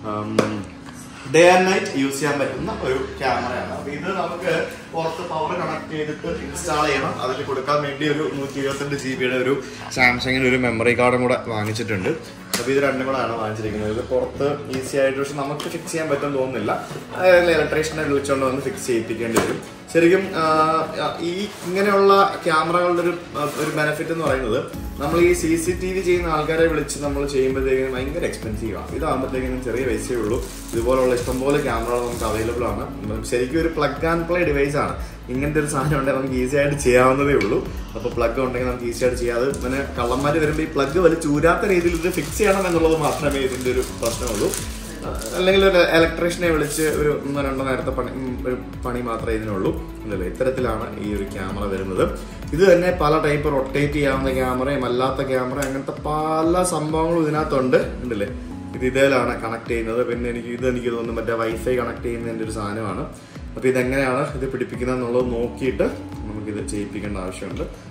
ഡേ ആൻഡ് നൈറ്റ് യൂസ് ചെയ്യാൻ പറ്റുന്ന ഒരു ക്യാമറയാണ് അപ്പൊ ഇത് നമുക്ക് പുറത്ത് പവർ കണക്ട് ചെയ്തിട്ട് ഇൻസ്റ്റാൾ ചെയ്യണം അതിൽ കൊടുക്കാൻ വേണ്ടി ഒരു നൂറ്റി ഇരുപത്തിരണ്ട് ജി ബിയുടെ ഒരു സാംസങ്ങിന്റെ ഒരു മെമ്മറി കാർഡും കൂടെ വാങ്ങിച്ചിട്ടുണ്ട് അപ്പൊ ഇത് രണ്ടും കൂടെ ആണ് വാങ്ങിച്ചിരിക്കുന്നത് ഇത് പുറത്ത് ഈസി ആയിട്ട് പക്ഷെ നമുക്ക് ഫിക്സ് ചെയ്യാൻ പറ്റുമെന്ന് തോന്നുന്നില്ല ഇലക്ട്രീഷ്യനെ വിളിച്ചുകൊണ്ട് വന്ന് ഫിക്സ് ചെയ്യിപ്പിക്കേണ്ടി വരും ശരിക്കും ആ, ഈ ഇങ്ങനെയുള്ള ക്യാമറകളുടെ ഒരു ആ, ഒരു ബെനിഫിറ്റ് എന്ന് പറയുന്നത് നമ്മൾ ഈ സി സി ടി വി ചെയ്യുന്ന ആൾക്കാരെ വിളിച്ച് നമ്മൾ ചെയ്യുമ്പോഴത്തേക്കും ഭയങ്കര എക്സ്പെൻസീവ് ആണ് ഇതാകുമ്പോഴത്തേക്കും ചെറിയ പൈസയേ ഉള്ളൂ ഇതുപോലുള്ള ഇഷ്ടംപോലെ ക്യാമറകൾ നമുക്ക് അവൈലബിൾ ആണ് ശരിക്കും ഒരു പ്ലഗ് ആൻഡ് പ്ലേ ഡിവൈസ് ആണ് ഇങ്ങനത്തെ ഒരു സാധനം ഉണ്ടെങ്കിൽ നമുക്ക് ഈസി ആയിട്ട് ചെയ്യാവുന്നതേ ഉള്ളൂ അപ്പോൾ പ്ലഗ് ഉണ്ടെങ്കിൽ നമുക്ക് ഈസി ആയിട്ട് ചെയ്യാതെ പിന്നെ കള്ളന്മാർ വരുമ്പോൾ ഈ പ്ലഗ് വലിച്ചൂരാത്ത രീതിയിൽ ഇത് ഫിക്സ് ചെയ്യണം എന്നുള്ളത് മാത്രമേ ഇതിന്റെ ഒരു പ്രശ്നമുള്ളൂ അല്ലെങ്കിൽ ഒരു ഇലക്ട്രീഷ്യനെ വിളിച്ച് ഒരു ഒന്നോ രണ്ടോ നേരത്തെ പണി ഉം, ഒരു പണി മാത്രമേ ഇതിനുള്ളൂ അല്ലല്ലോ ഇത്തരത്തിലാണ് ഈ ഒരു ക്യാമറ വരുന്നത് ഇത് തന്നെ പല ടൈപ്പ് റൊട്ടേറ്റ് ചെയ്യാവുന്ന ക്യാമറയും അല്ലാത്ത ക്യാമറ അങ്ങനത്തെ പല സംഭവങ്ങളും ഇതിനകത്തുണ്ട് ഉണ്ടല്ലേ ഇത് ഇതേലാണ് കണക്ട് ചെയ്യുന്നത് പിന്നെ എനിക്ക് ഇത് എനിക്ക് തോന്നുന്നു മറ്റേ വൈഫൈ കണക്ട് ചെയ്യുന്നതിന്റെ ഒരു സാധനമാണ് അപ്പൊ ഇതെങ്ങനെയാണ് ഇത് പിടിപ്പിക്കുന്നത് എന്നുള്ളത് നോക്കിയിട്ട് നമുക്കിത് ചെയ്യിപ്പിക്കേണ്ട ആവശ്യമുണ്ട്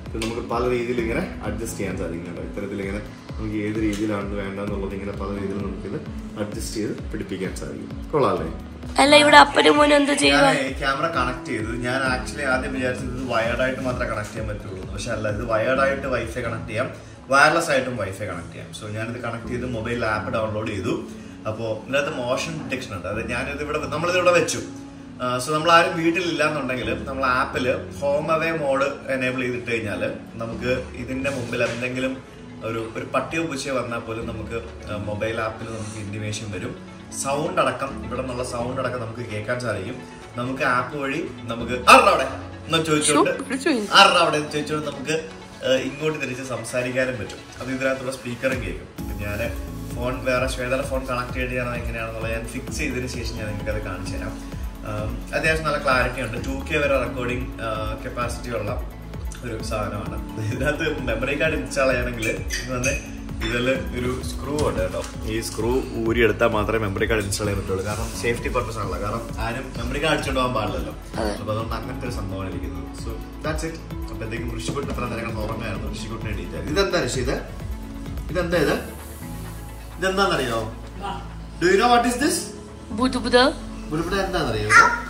ഇത് നമുക്ക് പല രീതിയിൽ ഇങ്ങനെ അഡ്ജസ്റ്റ് ചെയ്യാൻ സാധിക്കും കേട്ടോ ഇത്തരത്തിൽ ഇങ്ങനെ നമുക്ക് ഏത് രീതിയിലാണ് വേണ്ടതെന്നുള്ളത് ഇങ്ങനെ പല രീതിയിൽ നമുക്കിത് അഡ്ജസ്റ്റ് ചെയ്ത് പിടിപ്പിക്കാൻ സാധിക്കും കൊള്ളാല്ലേ അല്ല ഇവിടെ അപ്പനും മോനും എന്താ ചെയ്യുക ഞാൻ ക്യാമറ കണക്ട് ചെയ്തു ഞാൻ ആക്ച്വലി ആദ്യം വിചാരിച്ചത് ഇത് വയർഡ് ആയിട്ട് മാത്രമേ കണക്ട് ചെയ്യാൻ പറ്റുള്ളൂ പക്ഷെ അല്ല ഇത് വയർഡ് ആയിട്ട് വൈഫൈ കണക്ട് ചെയ്യാം വയർലെസ് ആയിട്ടും വൈഫൈ കണക്ട് ചെയ്യാം സോ ഞാനിത് കണക്ട് ചെയ്ത് മൊബൈൽ ആപ്പ് ഡൗൺലോഡ് ചെയ്തു അപ്പോൾ ഇതിനകത്ത് മോഷൻ ഡിറ്റക്ഷൻ ഉണ്ട് അത് ഞാനിത് ഇവിടെ നമ്മളിത് ഇവിടെ വെച്ചു സോ നമ്മൾ ആരും വീട്ടിലില്ല എന്നുണ്ടെങ്കിൽ നമ്മൾ ആപ്പിൽ ഹോം അവേ മോഡ് എനേബിൾ ചെയ്തിട്ട് കഴിഞ്ഞാൽ നമുക്ക് ഇതിന്റെ മുമ്പിൽ എന്തെങ്കിലും ഒരു ഒരു പട്ടിയോ പൂച്ചയോ വന്നാൽ പോലും നമുക്ക് മൊബൈൽ ആപ്പിൽ നമുക്ക് ഇന്റിമേഷൻ വരും സൗണ്ട് അടക്കം ഇവിടെ നിന്നുള്ള സൗണ്ട് അടക്കം നമുക്ക് കേൾക്കാൻ സാധിക്കും നമുക്ക് ആപ്പ് വഴി നമുക്ക് ആരുടെ അവിടെ എന്ന് ചോദിച്ചുകൊണ്ട് ആരുടെ അവിടെ എന്ന് ചോദിച്ചുകൊണ്ട് നമുക്ക് ഏഹ്, ഇങ്ങോട്ട് തിരിച്ച് സംസാരിക്കാനും പറ്റും അത് ഇതിനകത്തുള്ള സ്പീക്കറും കേൾക്കും ഇപ്പൊ ഞാൻ ഫോൺ വേറെ ശ്വേതയുടെ ഫോൺ കണക്ട് ചെയ്ത് ഞാൻ എങ്ങനെയാണെന്നുള്ളത് ഞാൻ ഫിക്സ് ചെയ്തതിന് ശേഷം ഞാൻ നിങ്ങൾക്ക് അത് കാണിച്ചു തരാം ആം, അത്യാവശ്യം നല്ല ക്ലാരിറ്റി ഉണ്ട് ടു കെ വരെ റെക്കോർഡിംഗ് കപ്പാസിറ്റി ഉള്ള ഒരു സാധനമാണ് ഇതിനകത്ത് മെമ്മറി കാർഡ് ഇൻസ്റ്റാൾ ചെയ്യണമെങ്കിൽ വന്ന് ഇതിൽ ഒരു സ്ക്രൂ ഉണ്ട് കേട്ടോ ഈ സ്ക്രൂ ഊരി എടുത്താൽ മാത്രമേ മെമ്മറി കാർഡ് ഇൻസ്റ്റാൾ ചെയ്യാൻ പറ്റുള്ളൂ കാരണം സേഫ്റ്റി പർപ്പസ് ആണല്ലോ കാരണം ആരും മെമ്മറി കാർഡ് അടിച്ചുകൊണ്ട് പോകാൻ പാടില്ലല്ലോ അപ്പൊ അതുകൊണ്ട് അങ്ങനത്തെ ഒരു സംഭവമാണ് ഇരിക്കുന്നത് സോ ദാറ്റ്സ് ഇറ്റ് അപ്പൊ എന്തെങ്കിലും ഋഷിക്കുട്ട് എത്ര നേരം ഓർമ്മയായിരുന്നു ഋഷിക്കുട്ടിനെ ഡീറ്റെയിൽ ഇതെന്താ ഋഷി ഇത് ഇതെന്താ ഇത് ഇതെന്താണെന്നറിയോ do you know what is this ബുധ ബുധ ഇവിടെ എന്താണെന്നറിയോ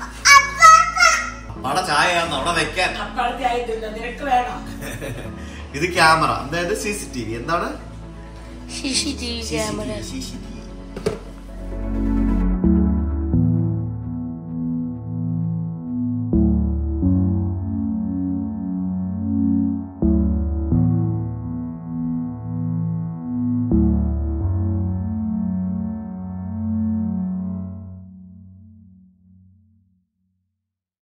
അവിടെ ചായയാണ് അവിടെ വെക്കാൻ അപ്പഴത്തെ ആയിട്ടില്ല നിനക്ക് വേണം ഇത് ക്യാമറ അതായത് സി സി ടി വി എന്താണ് C C T V camera CCTV.